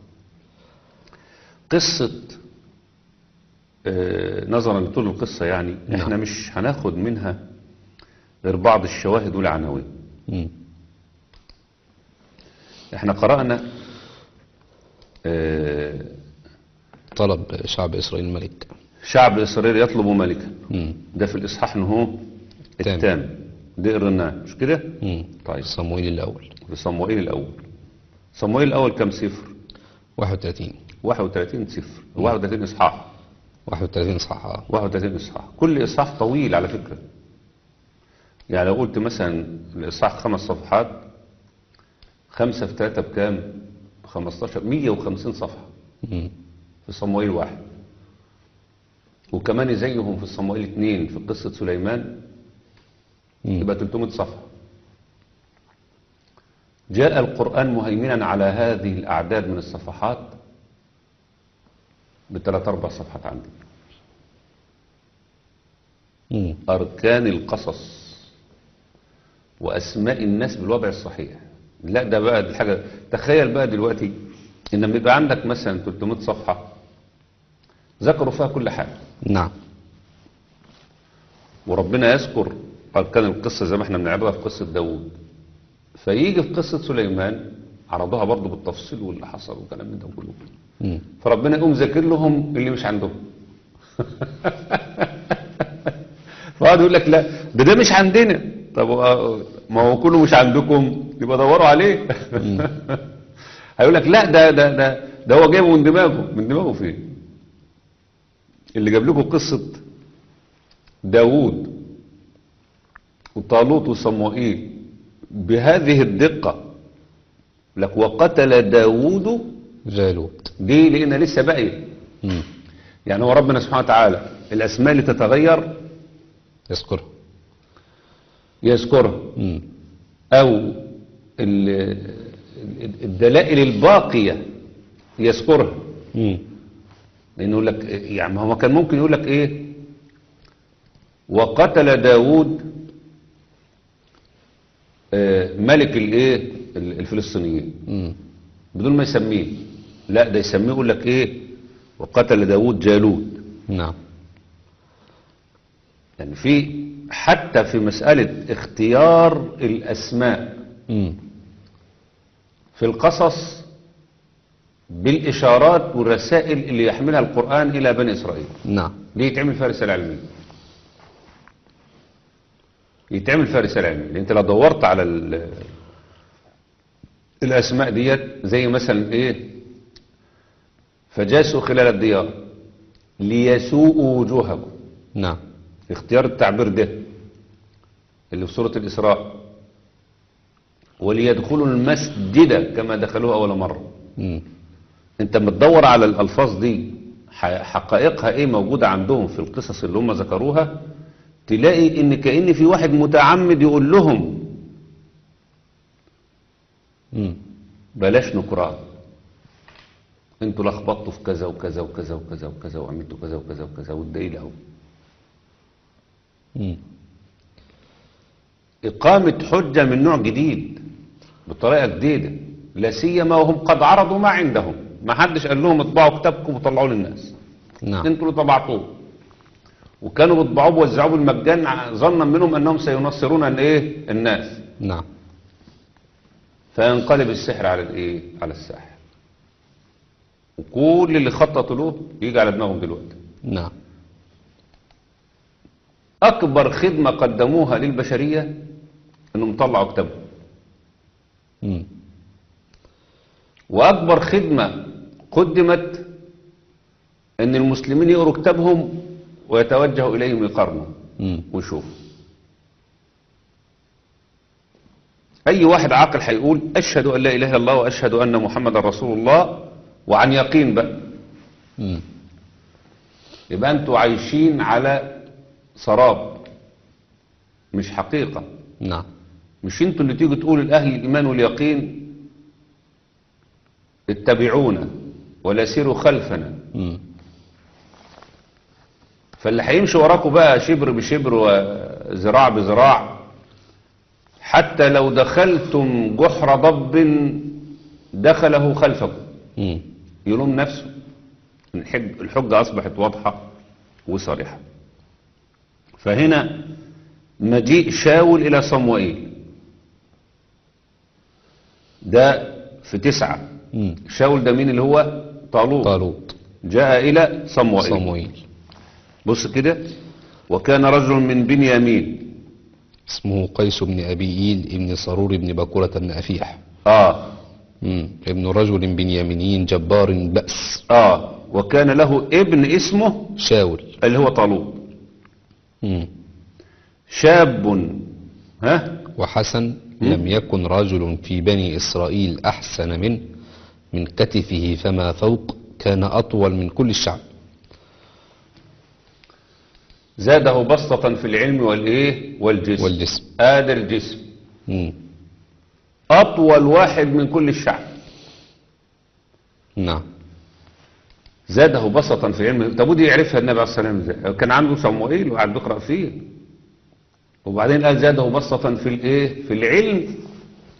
Speaker 3: قصة آه، نظرا لطول القصة يعني
Speaker 2: نعم.
Speaker 3: احنا مش هناخد منها غير بعض الشواهد والعناوين
Speaker 2: مم.
Speaker 3: احنا قرأنا آه،
Speaker 2: طلب شعب إسرائيل ملك
Speaker 3: شعب إسرائيل يطلب ملكا
Speaker 2: مم.
Speaker 3: ده في الإصحاح هو
Speaker 2: التام.
Speaker 3: التام ده قرناه مش كده
Speaker 2: مم.
Speaker 3: طيب
Speaker 2: صموئيل الأول
Speaker 3: في صموئيل الأول صموئيل الأول كم صفر
Speaker 2: 31
Speaker 3: 31 صفر 31 إصحاح
Speaker 2: 31 صح
Speaker 3: 31 إصحاح كل إصحاح طويل على فكرة يعني لو قلت مثلا الإصحاح خمس صفحات خمسة في ثلاثة بكام 15 150 صفحة
Speaker 2: مم.
Speaker 3: في صموئيل واحد وكمان زيهم في صموئيل اثنين في قصة سليمان
Speaker 2: مم.
Speaker 3: يبقى 300 صفحة جاء القرآن مهيمنا على هذه الأعداد من الصفحات بثلاث أربع صفحات عندي
Speaker 2: مم.
Speaker 3: أركان القصص وأسماء الناس بالوضع الصحيح لا ده بقى دي حاجة تخيل بقى دلوقتي ان لما يبقى عندك مثلا 300 صفحة ذكروا فيها كل حاجة
Speaker 2: نعم
Speaker 3: وربنا يذكر قال كان القصة زي ما احنا بنعرضها في قصة داوود فيجي في قصة سليمان عرضوها برضه بالتفصيل واللي حصل وكلام من ده كله
Speaker 2: مم.
Speaker 3: فربنا يقوم ذاكر لهم اللي مش عندهم فقعد يقول لك لا ده ده مش عندنا طب هو- ما هو كله مش عندكم يبقى دوروا عليه هيقول لك لا ده ده ده ده هو جايبه من دماغه من دماغه فين اللي جاب لكم قصة داوود وطالوت وصموئيل بهذه الدقة لك وقتل داوود
Speaker 2: جالوت
Speaker 3: دي لأن لسه باقية
Speaker 2: مم.
Speaker 3: يعني هو ربنا سبحانه وتعالى الأسماء اللي تتغير
Speaker 2: يذكرها
Speaker 3: يذكرها
Speaker 2: مم.
Speaker 3: أو ال- ال- الدلائل الباقية يذكرها
Speaker 2: مم.
Speaker 3: لأنه يقول لك يعني ما هو كان ممكن يقول لك إيه وقتل داود آه، ملك الإيه ال- الفلسطينيين
Speaker 2: مم.
Speaker 3: بدون ما يسميه لا ده يسميه يقول لك إيه وقتل داود جالوت
Speaker 2: نعم
Speaker 3: يعني في حتى في مسألة اختيار الأسماء
Speaker 2: مم.
Speaker 3: في القصص بالإشارات والرسائل اللي يحملها القرآن إلى بني إسرائيل
Speaker 2: نعم
Speaker 3: دي يتعمل فيها رسالة علمية يتعمل فيها رسالة علمية لأن أنت لو دورت على ال- الأسماء ديت زي مثلا إيه فجاسوا خلال الديار ليسوءوا وجوهكم
Speaker 2: نعم
Speaker 3: اختيار التعبير ده اللي في سورة الإسراء وليدخلوا المسجد كما دخلوه أول مرة
Speaker 2: مم.
Speaker 3: انت بتدور على الألفاظ دي ح- حقائقها ايه موجودة عندهم في القصص اللي هم ذكروها تلاقي ان كأن في واحد متعمد يقول لهم
Speaker 2: مم.
Speaker 3: بلاش نكران انتوا لخبطتوا في كذا وكذا وكذا وكذا وكذا وعملتوا كذا وكذا وكذا والدليل اهو
Speaker 2: مم.
Speaker 3: إقامة حجة من نوع جديد بطريقة جديدة لا سيما وهم قد عرضوا ما عندهم ما حدش قال لهم اطبعوا كتابكم وطلعوه للناس
Speaker 2: نعم
Speaker 3: انتوا اللي طبعتوه وكانوا بيطبعوه ووزعوه بالمجان ع- ظنا منهم انهم سينصرون الايه الناس
Speaker 2: نعم
Speaker 3: فينقلب السحر على الايه على الساحر وكل اللي خططوا له يجي على دماغهم دلوقتي
Speaker 2: نعم
Speaker 3: اكبر خدمة قدموها للبشرية انهم طلعوا كتابهم
Speaker 2: مم.
Speaker 3: واكبر خدمة قدمت ان المسلمين يقروا كتابهم ويتوجهوا اليهم يقارنوا
Speaker 2: مم.
Speaker 3: ويشوفوا اي واحد عاقل هيقول اشهد ان لا اله الا الله واشهد ان محمدا رسول الله وعن يقين بقى
Speaker 2: مم.
Speaker 3: يبقى انتوا عايشين على سراب مش حقيقة
Speaker 2: نعم
Speaker 3: مش انتوا اللي تيجوا تقولوا الاهل الايمان واليقين اتبعونا ولا سيروا خلفنا
Speaker 2: مم.
Speaker 3: فاللي هيمشي وراكم بقى شبر بشبر وذراع بذراع حتى لو دخلتم جحر ضب دخله خلفكم
Speaker 2: مم.
Speaker 3: يلوم نفسه الحج الحجة أصبحت واضحة وصريحة فهنا مجيء شاول إلى صموئيل ده في تسعة
Speaker 2: مم.
Speaker 3: شاول ده مين اللي هو طالوت
Speaker 2: طالوت
Speaker 3: جاء إلى صموئيل
Speaker 2: صموئيل
Speaker 3: بص كده وكان رجل من بنيامين
Speaker 2: اسمه قيس بن أبيئيل ابن سرور بن بكورة بن أفيح
Speaker 3: آه
Speaker 2: مم. ابن رجل بنياميني جبار بأس
Speaker 3: آه وكان له ابن اسمه
Speaker 2: شاول
Speaker 3: اللي هو طالوت
Speaker 2: مم.
Speaker 3: شاب ها
Speaker 2: وحسن لم يكن رجل في بني إسرائيل أحسن منه من كتفه فما فوق كان أطول من كل الشعب
Speaker 3: زاده بسطة في العلم والإيه والجسم
Speaker 2: والجسم
Speaker 3: هذا الجسم
Speaker 2: مم.
Speaker 3: أطول واحد من كل الشعب
Speaker 2: نعم
Speaker 3: زاده بسطا في العلم طب ودي يعرفها النبي عليه الصلاة والسلام ازاي كان عنده صموئيل وقعد يقرأ فيه وبعدين قال زاده بسطا في الايه في العلم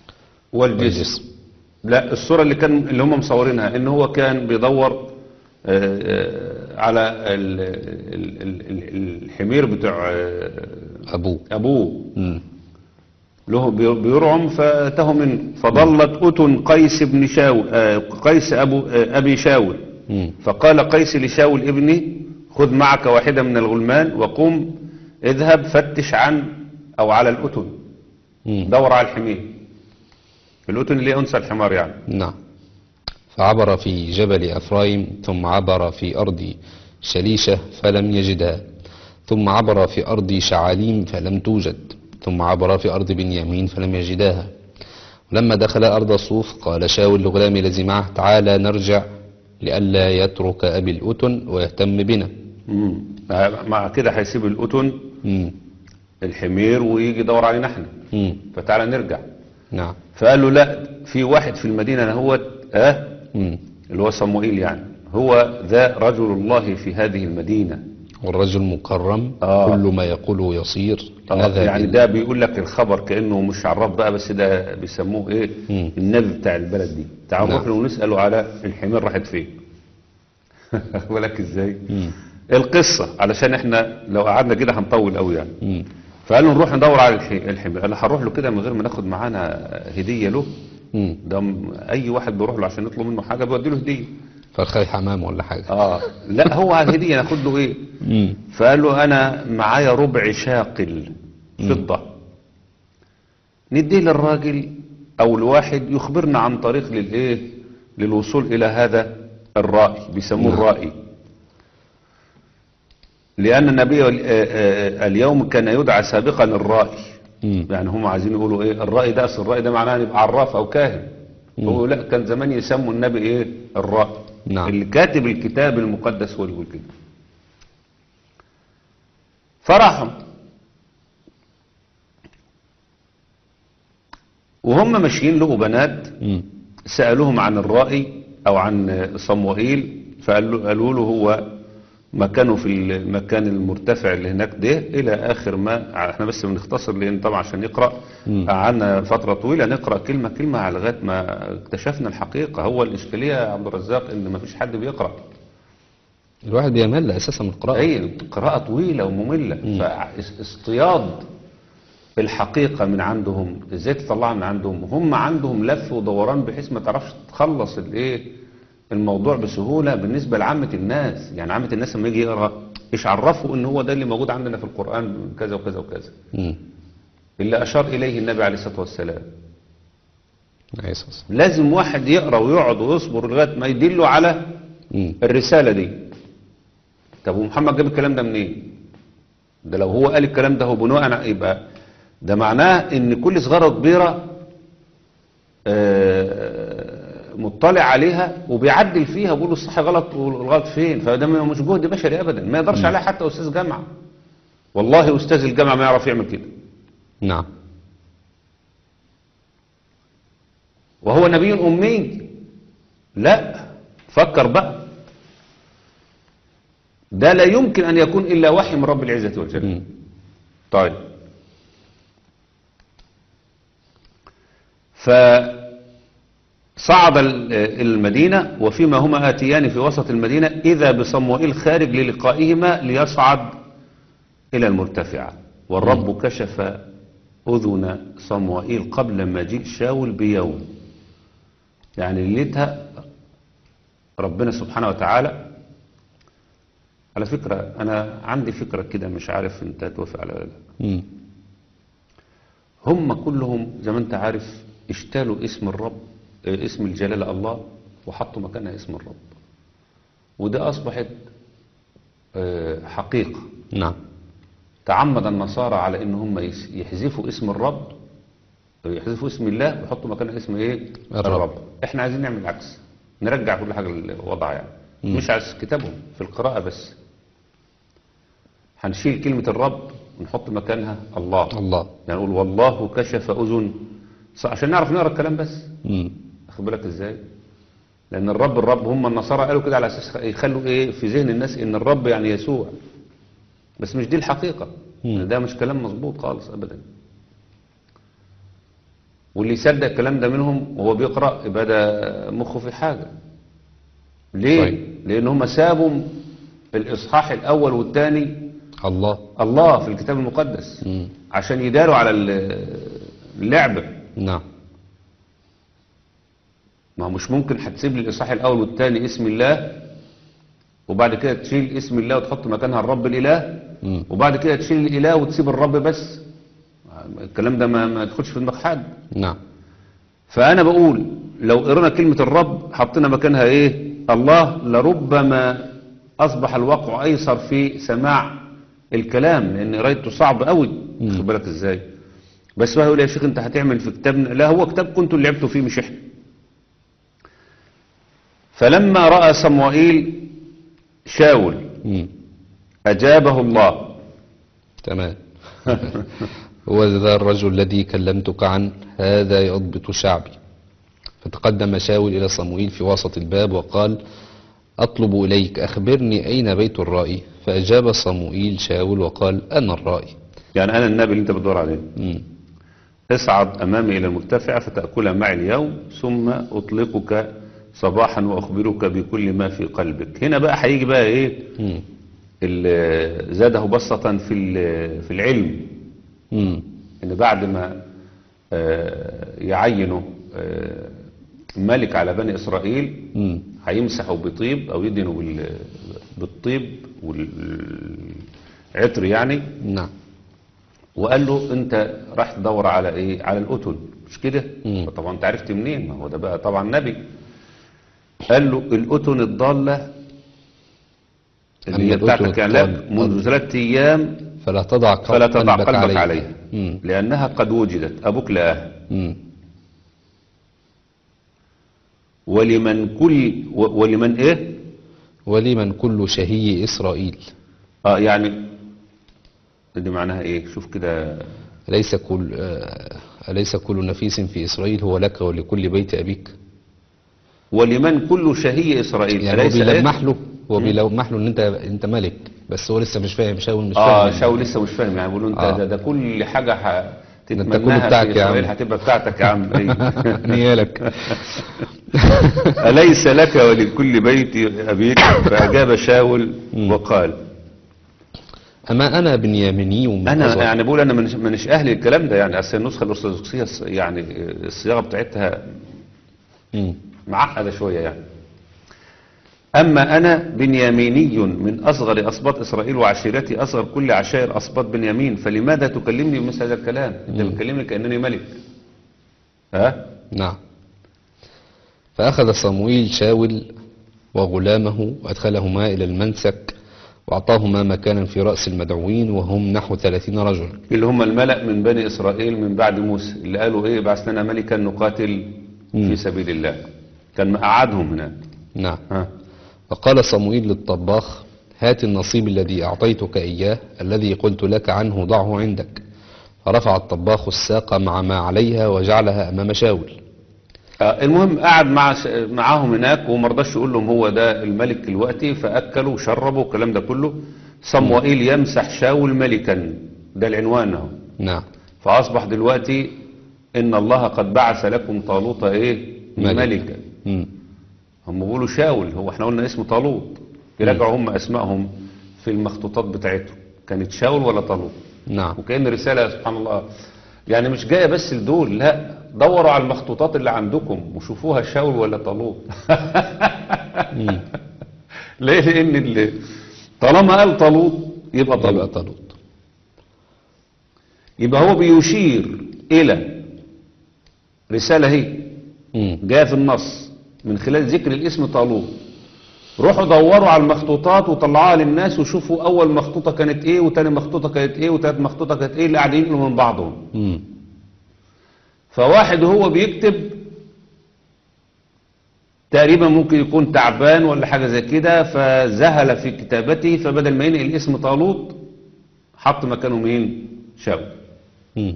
Speaker 3: والجسم
Speaker 2: والجسم
Speaker 3: لا الصورة اللي كان اللي هم مصورينها ان هو كان بيدور آه، آه، على ال- ال- ال- ال- الحمير بتاع آه،
Speaker 2: أبوه
Speaker 3: ابوه
Speaker 2: مم.
Speaker 3: له بي- بيرعم فاتاه منه فضلت أتن قيس بن شاول آه، قيس أبو آه، أبي شاول
Speaker 2: مم.
Speaker 3: فقال قيس لشاول ابني خذ معك واحدة من الغلمان وقم اذهب فتش عن أو على الأتن
Speaker 2: مم.
Speaker 3: دور على الحمير الأتن اللي هي أنثى الحمار يعني
Speaker 2: نعم فعبر في جبل أفرايم ثم عبر في أرض شليشة فلم يجدها ثم عبر في أرض شعاليم فلم توجد ثم عبر في أرض بنيامين فلم يجداها ولما دخل أرض صوف قال شاول لغلام الذي معه تعالى نرجع لئلا يترك أبي الأتن ويهتم بنا
Speaker 3: مم. مع كده هيسيب الأتن
Speaker 2: مم.
Speaker 3: الحمير ويجي يدور علينا احنا
Speaker 2: مم.
Speaker 3: فتعالى نرجع
Speaker 2: نعم
Speaker 3: فقال له لا في واحد في المدينة هو اه
Speaker 2: مم.
Speaker 3: اللي هو صموئيل يعني هو ذا رجل الله في هذه المدينة
Speaker 2: والرجل مكرم
Speaker 3: آه.
Speaker 2: كل ما يقوله يصير
Speaker 3: آه،
Speaker 2: نذهب
Speaker 3: يعني
Speaker 2: إلى-
Speaker 3: ده بيقول لك الخبر كأنه مش عراف بقى بس ده بيسموه ايه
Speaker 2: مم.
Speaker 3: النبي بتاع البلد دي تعال
Speaker 2: نعم.
Speaker 3: نروح له ونسأله على الحمير راحت فين واخد بالك ازاي
Speaker 2: مم.
Speaker 3: القصة علشان احنا لو قعدنا كده هنطول قوي يعني
Speaker 2: مم.
Speaker 3: فقال له نروح ندور على الح- الحمير قال له هنروح له كده من غير ما ناخد معانا هدية له
Speaker 2: مم.
Speaker 3: ده م- اي واحد بيروح له عشان يطلب منه حاجة بيودي له هدية
Speaker 2: فرخاي حمام ولا حاجة
Speaker 3: اه لا هو على الهدية ناخد له ايه
Speaker 2: مم.
Speaker 3: فقال له انا معايا ربع شاقل فضة نديه للراجل او الواحد يخبرنا عن طريق للايه للوصول الى هذا الرائي بيسموه
Speaker 2: نعم.
Speaker 3: الرائي لان النبي ال- آه، آه، اليوم كان يدعى سابقا الرائي
Speaker 2: مم.
Speaker 3: يعني هم عايزين يقولوا ايه الرائي ده اصل الرائي ده معناه ان يبقى عراف او كاهن هو لا كان زمان يسموا النبي ايه الرائي
Speaker 2: نعم.
Speaker 3: اللي كاتب الكتاب المقدس هو اللي يقول كده فرحوا وهم ماشيين له بنات
Speaker 2: مم.
Speaker 3: سألوهم عن الرائي أو عن صموئيل فقالوا قالوا له هو مكانه في المكان المرتفع اللي هناك ده إلى آخر ما احنا بس بنختصر لأن طبعا عشان نقرأ
Speaker 2: مم.
Speaker 3: قعدنا فترة طويلة نقرأ كلمة كلمة على لغاية ما اكتشفنا الحقيقة هو الإشكالية يا عبد الرزاق إن ما فيش حد بيقرأ
Speaker 2: الواحد بيمل أساسا من القراءة
Speaker 3: أي القراءة طويلة ومملة فاصطياد الحقيقة من عندهم ازاي تطلعها من عندهم هم عندهم لف ودوران بحيث ما تعرفش تخلص الايه الموضوع بسهولة بالنسبة لعامة الناس يعني عامة الناس لما يجي يقرأ ايش عرفوا ان هو ده اللي موجود عندنا في القرآن كذا وكذا وكذا
Speaker 2: مم.
Speaker 3: اللي اشار اليه النبي عليه الصلاة والسلام
Speaker 2: عليه الصلاة والسلام.
Speaker 3: لازم واحد يقرأ ويقعد ويصبر لغاية ما يدله على
Speaker 2: مم.
Speaker 3: الرسالة دي طب ومحمد جاب الكلام ده منين ده لو هو قال الكلام ده هو بناء على- يبقى ده معناه ان كل صغيرة وكبيرة آه، مطلع عليها وبيعدل فيها وبيقول الصح غلط والغلط فين فده مش جهد بشري ابدا ما يقدرش عليها حتى استاذ جامعة والله استاذ الجامعة ما يعرف يعمل كده
Speaker 2: نعم
Speaker 3: وهو نبي أمي لا فكر بقى ده لا يمكن أن يكون إلا وحي من رب العزة والجلال
Speaker 2: مم.
Speaker 3: طيب فصعد ال- المدينة وفيما هما آتيان في وسط المدينة إذا بصموئيل خارج للقائهما ليصعد إلى المرتفعة والرب كشف أذن صموئيل قبل مجيء شاول بيوم يعني ليلتها ربنا سبحانه وتعالى على فكرة أنا عندي فكرة كده مش عارف أنت توافق على ولا لا
Speaker 2: مم.
Speaker 3: هم كلهم زي ما أنت عارف اشتالوا اسم الرب اه، اسم الجلالة الله وحطوا مكانها اسم الرب وده أصبحت اه، حقيقة
Speaker 2: نعم
Speaker 3: تعمد النصارى على ان هم يس- يحذفوا اسم الرب يحذفوا اسم الله ويحطوا مكانه اسم ايه
Speaker 2: الرب.
Speaker 3: احنا عايزين نعمل العكس نرجع كل حاجه لوضعها يعني مش على كتابهم في القراءه بس هنشيل كلمه الرب ونحط مكانها الله
Speaker 2: الله
Speaker 3: يعني نقول والله كشف اذن ص- عشان نعرف نقرا الكلام بس
Speaker 2: مم.
Speaker 3: واخد بالك ازاي لان الرب الرب هم النصارى قالوا كده على اساس يخلوا ايه في ذهن الناس ان الرب يعني يسوع بس مش دي الحقيقة
Speaker 2: مم.
Speaker 3: ده مش كلام مظبوط خالص ابدا واللي يصدق الكلام ده منهم وهو بيقرأ يبقى ده مخه في حاجة ليه؟
Speaker 2: طيب.
Speaker 3: لأن هم سابوا الإصحاح الأول والثاني
Speaker 2: الله
Speaker 3: الله في الكتاب المقدس
Speaker 2: مم.
Speaker 3: عشان يداروا على ال- اللعبة
Speaker 2: نعم
Speaker 3: ما هو مش ممكن هتسيب لي الإصحاح الأول والثاني اسم الله وبعد كده تشيل اسم الله وتحط مكانها الرب الإله
Speaker 2: مم.
Speaker 3: وبعد كده تشيل الإله وتسيب الرب بس الكلام ده ما, ما يدخلش في دماغ حد
Speaker 2: نعم
Speaker 3: فأنا بقول لو قرنا كلمة الرب حطينا مكانها إيه الله لربما أصبح الواقع أيسر في سماع الكلام لأن قرايته صعب قوي
Speaker 2: مم.
Speaker 3: خد بالك إزاي بس هو يقول يا شيخ أنت هتعمل في كتابنا لا هو كتاب كنتوا اللي لعبتوا فيه مش إحنا فلما رأى صموئيل شاول
Speaker 2: مم.
Speaker 3: أجابه الله
Speaker 2: تمام هو ذا الرجل الذي كلمتك عنه هذا يضبط شعبي فتقدم شاول إلى صموئيل في وسط الباب وقال أطلب إليك أخبرني أين بيت الرائي فأجاب صموئيل شاول وقال أنا الرائي
Speaker 3: يعني أنا النبي اللي أنت بتدور عليه
Speaker 2: مم.
Speaker 3: اصعد أمامي إلى المرتفع فتأكل معي اليوم ثم أطلقك صباحا وأخبرك بكل ما في قلبك هنا بقى هيجي بقى إيه
Speaker 2: مم.
Speaker 3: ال- زاده بسطة في ال- في العلم
Speaker 2: مم.
Speaker 3: إن بعد ما آه، يعينوا آه، ملك على بني إسرائيل
Speaker 2: مم.
Speaker 3: هيمسحوا بطيب أو يدهنوا بال- بالطيب والعطر يعني
Speaker 2: نعم
Speaker 3: وقال له انت راح تدور على ايه على القتل مش كده
Speaker 2: مم.
Speaker 3: فطبعا انت عرفت منين ما هو ده بقى طبعا نبي قال له القتل الضالة اللي
Speaker 2: أما
Speaker 3: هي
Speaker 2: الأتن
Speaker 3: بتاعتك يعني لك
Speaker 2: الضالة.
Speaker 3: منذ ثلاثة ايام
Speaker 2: فلا تضع قلبك,
Speaker 3: فلا تضع قلبك
Speaker 2: عليها.
Speaker 3: عليها
Speaker 2: مم.
Speaker 3: لانها قد وجدت ابوك لقاها
Speaker 2: مم.
Speaker 3: ولمن كل و- ولمن ايه
Speaker 2: ولمن كل شهي إسرائيل
Speaker 3: اه يعني دي معناها ايه شوف كده
Speaker 2: أليس كل آه، أليس كل نفيس في إسرائيل هو لك ولكل بيت أبيك
Speaker 3: ولمن كل شهي اسرائيل
Speaker 2: يعني هو
Speaker 3: أليس إيه؟
Speaker 2: بيلمح له هو بيلمح له ان انت انت ملك بس هو لسه مش فاهم شاول مش
Speaker 3: اه
Speaker 2: فاهم
Speaker 3: شاول لسه مش فاهم يعني بيقولوا انت
Speaker 2: آه.
Speaker 3: ده, ده كل حاجه ح...
Speaker 2: ده انت كله
Speaker 3: تتمناها
Speaker 2: بتاعك
Speaker 3: في
Speaker 2: يا
Speaker 3: اسرائيل
Speaker 2: عم.
Speaker 3: هتبقى بتاعتك يا عم أيوة.
Speaker 2: نيالك
Speaker 3: أليس لك ولكل بيت أبيك فأجاب شاول وقال
Speaker 2: اما انا بنياميني ومن
Speaker 3: أنا
Speaker 2: أزر.
Speaker 3: يعني بقول أنا منش, منش أهل الكلام ده يعني أصل النسخة الأرثوذكسية الص- يعني الصياغة بتاعتها
Speaker 2: مم.
Speaker 3: معقدة شوية يعني أما أنا بنياميني من أصغر أسباط إسرائيل وعشيرتي أصغر كل عشائر أسباط بنيامين فلماذا تكلمني بمثل هذا الكلام أنت بتكلمني كأنني ملك ها
Speaker 2: نعم فأخذ صمويل شاول وغلامه وأدخلهما إلى المنسك وأعطاهما مكانا في رأس المدعوين وهم نحو ثلاثين رجل
Speaker 3: اللي هم الملأ من بني إسرائيل من بعد موسى اللي قالوا إيه بعث لنا ملكا نقاتل في سبيل الله كان مقعدهم هناك
Speaker 2: نعم
Speaker 3: ها
Speaker 2: فقال صموئيل للطباخ هات النصيب الذي أعطيتك إياه الذي قلت لك عنه ضعه عندك فرفع الطباخ الساق مع ما عليها وجعلها أمام شاول
Speaker 3: آه، المهم قعد مع معاهم هناك وما رضاش يقول لهم هو ده الملك دلوقتي فاكلوا وشربوا الكلام ده كله صموئيل يمسح شاول ملكا ده العنوان اهو
Speaker 2: نعم
Speaker 3: فاصبح دلوقتي ان الله قد بعث لكم طالوت ايه
Speaker 2: ملك.
Speaker 3: ملكا
Speaker 2: مم.
Speaker 3: هم بيقولوا شاول هو احنا قلنا اسمه طالوت يراجعوا هم اسمائهم في المخطوطات بتاعتهم كانت شاول ولا طالوت
Speaker 2: نعم
Speaker 3: وكأن رسالة سبحان الله يعني مش جاية بس لدول لا دوروا على المخطوطات اللي عندكم وشوفوها شاول ولا طالوت ليه لأن اللي طالما قال طالوت يبقى
Speaker 2: يبقى
Speaker 3: طالوت
Speaker 2: طالوت
Speaker 3: يبقى هو بيشير إلى رسالة هي
Speaker 2: مم.
Speaker 3: جاية في النص من خلال ذكر الاسم طالوت روحوا دوروا على المخطوطات وطلعوها للناس وشوفوا أول مخطوطة كانت إيه وتاني مخطوطة كانت إيه وتالت مخطوطة كانت إيه اللي قاعدين ينقلوا من بعضهم
Speaker 2: مم.
Speaker 3: فواحد هو بيكتب تقريبا ممكن يكون تعبان ولا حاجة زي كده فذهل في كتابته فبدل ما ينقل اسم طالوت حط مكانه مين شاول
Speaker 2: مم.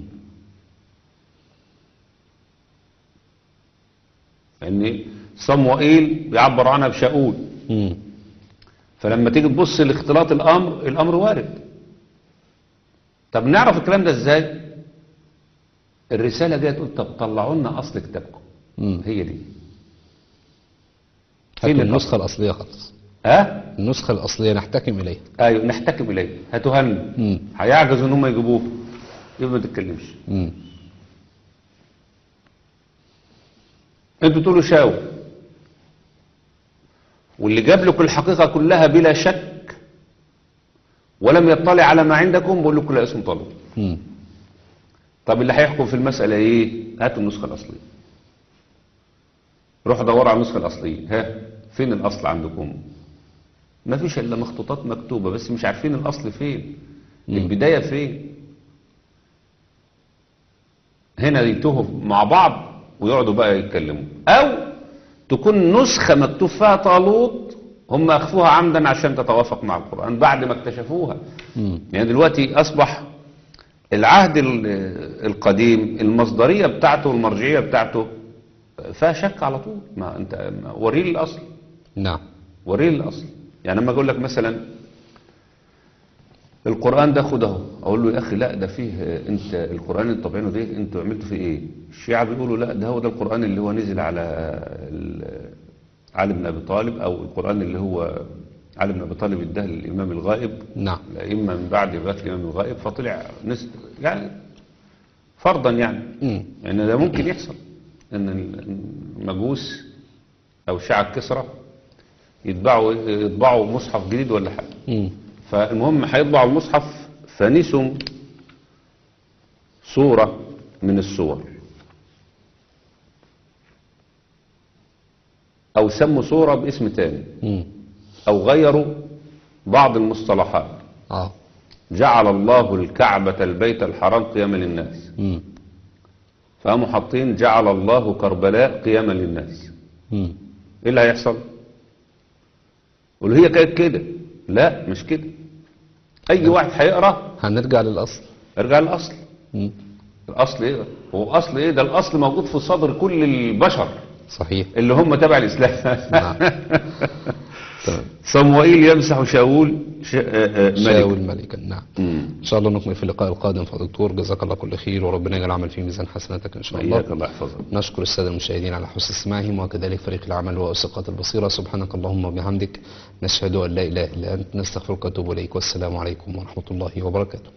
Speaker 3: يعني صموئيل بيعبر عنها بشاول
Speaker 2: مم.
Speaker 3: فلما تيجي تبص لاختلاط الامر الامر وارد طب نعرف الكلام ده ازاي الرسالة جاية تقول طب طلعوا لنا أصل كتابكم
Speaker 2: مم.
Speaker 3: هي دي
Speaker 2: هاتوا
Speaker 3: فين
Speaker 2: النسخة الأصلية خلاص
Speaker 3: ها
Speaker 2: النسخة الأصلية نحتكم إليها
Speaker 3: ايوه نحتكم اليه هاتوها لنا
Speaker 2: مم.
Speaker 3: هيعجزوا ان هم يجيبوه يبقى ما تتكلمش
Speaker 2: مم.
Speaker 3: انتوا تقولوا شاور واللي جاب لكم الحقيقة كلها بلا شك ولم يطلع على ما عندكم بقول لكم لا اسم طالب
Speaker 2: مم.
Speaker 3: طب اللي هيحكم في المسألة ايه هاتوا النسخة الأصلية روحوا دوروا على النسخة الأصلية ها فين الأصل عندكم ما فيش إلا مخطوطات مكتوبة بس مش عارفين الأصل فين البداية فين هنا يتوهوا مع بعض ويقعدوا بقى يتكلموا أو تكون نسخة مكتوب فيها طالوت هم أخفوها عمدا عشان تتوافق مع القرآن بعد ما اكتشفوها
Speaker 2: مم.
Speaker 3: يعني دلوقتي أصبح العهد ال- القديم المصدرية بتاعته والمرجعية بتاعته فيها شك على طول ما انت ما- وريني الأصل
Speaker 2: نعم
Speaker 3: وريني الأصل يعني لما أقول لك مثلا القرآن ده خد اهو أقول له يا أخي لا ده فيه آه، أنت القرآن اللي طابعينه ده أنتوا عملتوا فيه إيه؟ الشيعة بيقولوا لا ده هو ده القرآن اللي هو نزل على ال- علي بن أبي طالب أو القرآن اللي هو علي بن أبي طالب اداه للإمام الغائب
Speaker 2: نعم
Speaker 3: الأئمة من بعد لغاية الإمام الغائب فطلع نس يعني فرضا يعني
Speaker 2: مم.
Speaker 3: يعني ده ممكن يحصل ان المجوس او شعب كسرى يطبعوا يطبعوا مصحف جديد ولا حاجه
Speaker 2: مم.
Speaker 3: فالمهم هيطبعوا المصحف فنسوا صورة من الصور او سموا صورة باسم تاني
Speaker 2: مم.
Speaker 3: او غيروا بعض المصطلحات
Speaker 2: اه
Speaker 3: جعل الله الكعبة البيت الحرام قياما للناس
Speaker 2: مم.
Speaker 3: فقاموا حاطين جعل الله كربلاء قياما للناس
Speaker 2: مم.
Speaker 3: ايه اللي هيحصل واللي هي كانت كده لا مش كده اي واحد هيقرا
Speaker 2: هنرجع للأصل
Speaker 3: ارجع للاصل
Speaker 2: مم.
Speaker 3: الاصل ايه هو اصل ايه ده الاصل موجود في صدر كل البشر
Speaker 2: صحيح
Speaker 3: اللي هم تبع الاسلام
Speaker 2: نعم تمام
Speaker 3: صموئيل يمسح شاول ش... آه، آه،
Speaker 2: شاول
Speaker 3: ملك
Speaker 2: ملكا نعم
Speaker 3: مم.
Speaker 2: ان شاء الله نكمل في اللقاء القادم فدكتور جزاك الله كل خير وربنا يجعل العمل في ميزان حسناتك ان شاء الله
Speaker 3: إياك الله يحفظك
Speaker 2: نشكر السادة المشاهدين على حسن استماعهم وكذلك فريق العمل وأسقاط البصيرة سبحانك اللهم وبحمدك نشهد أن لا إله إلا أنت نستغفرك ونتوب إليك والسلام عليكم ورحمة الله وبركاته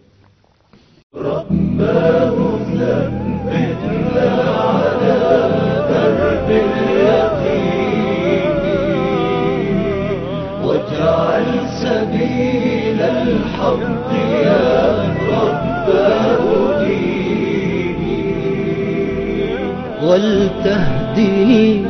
Speaker 1: واجعل سبيل الحق يا رب هديني ولتهدني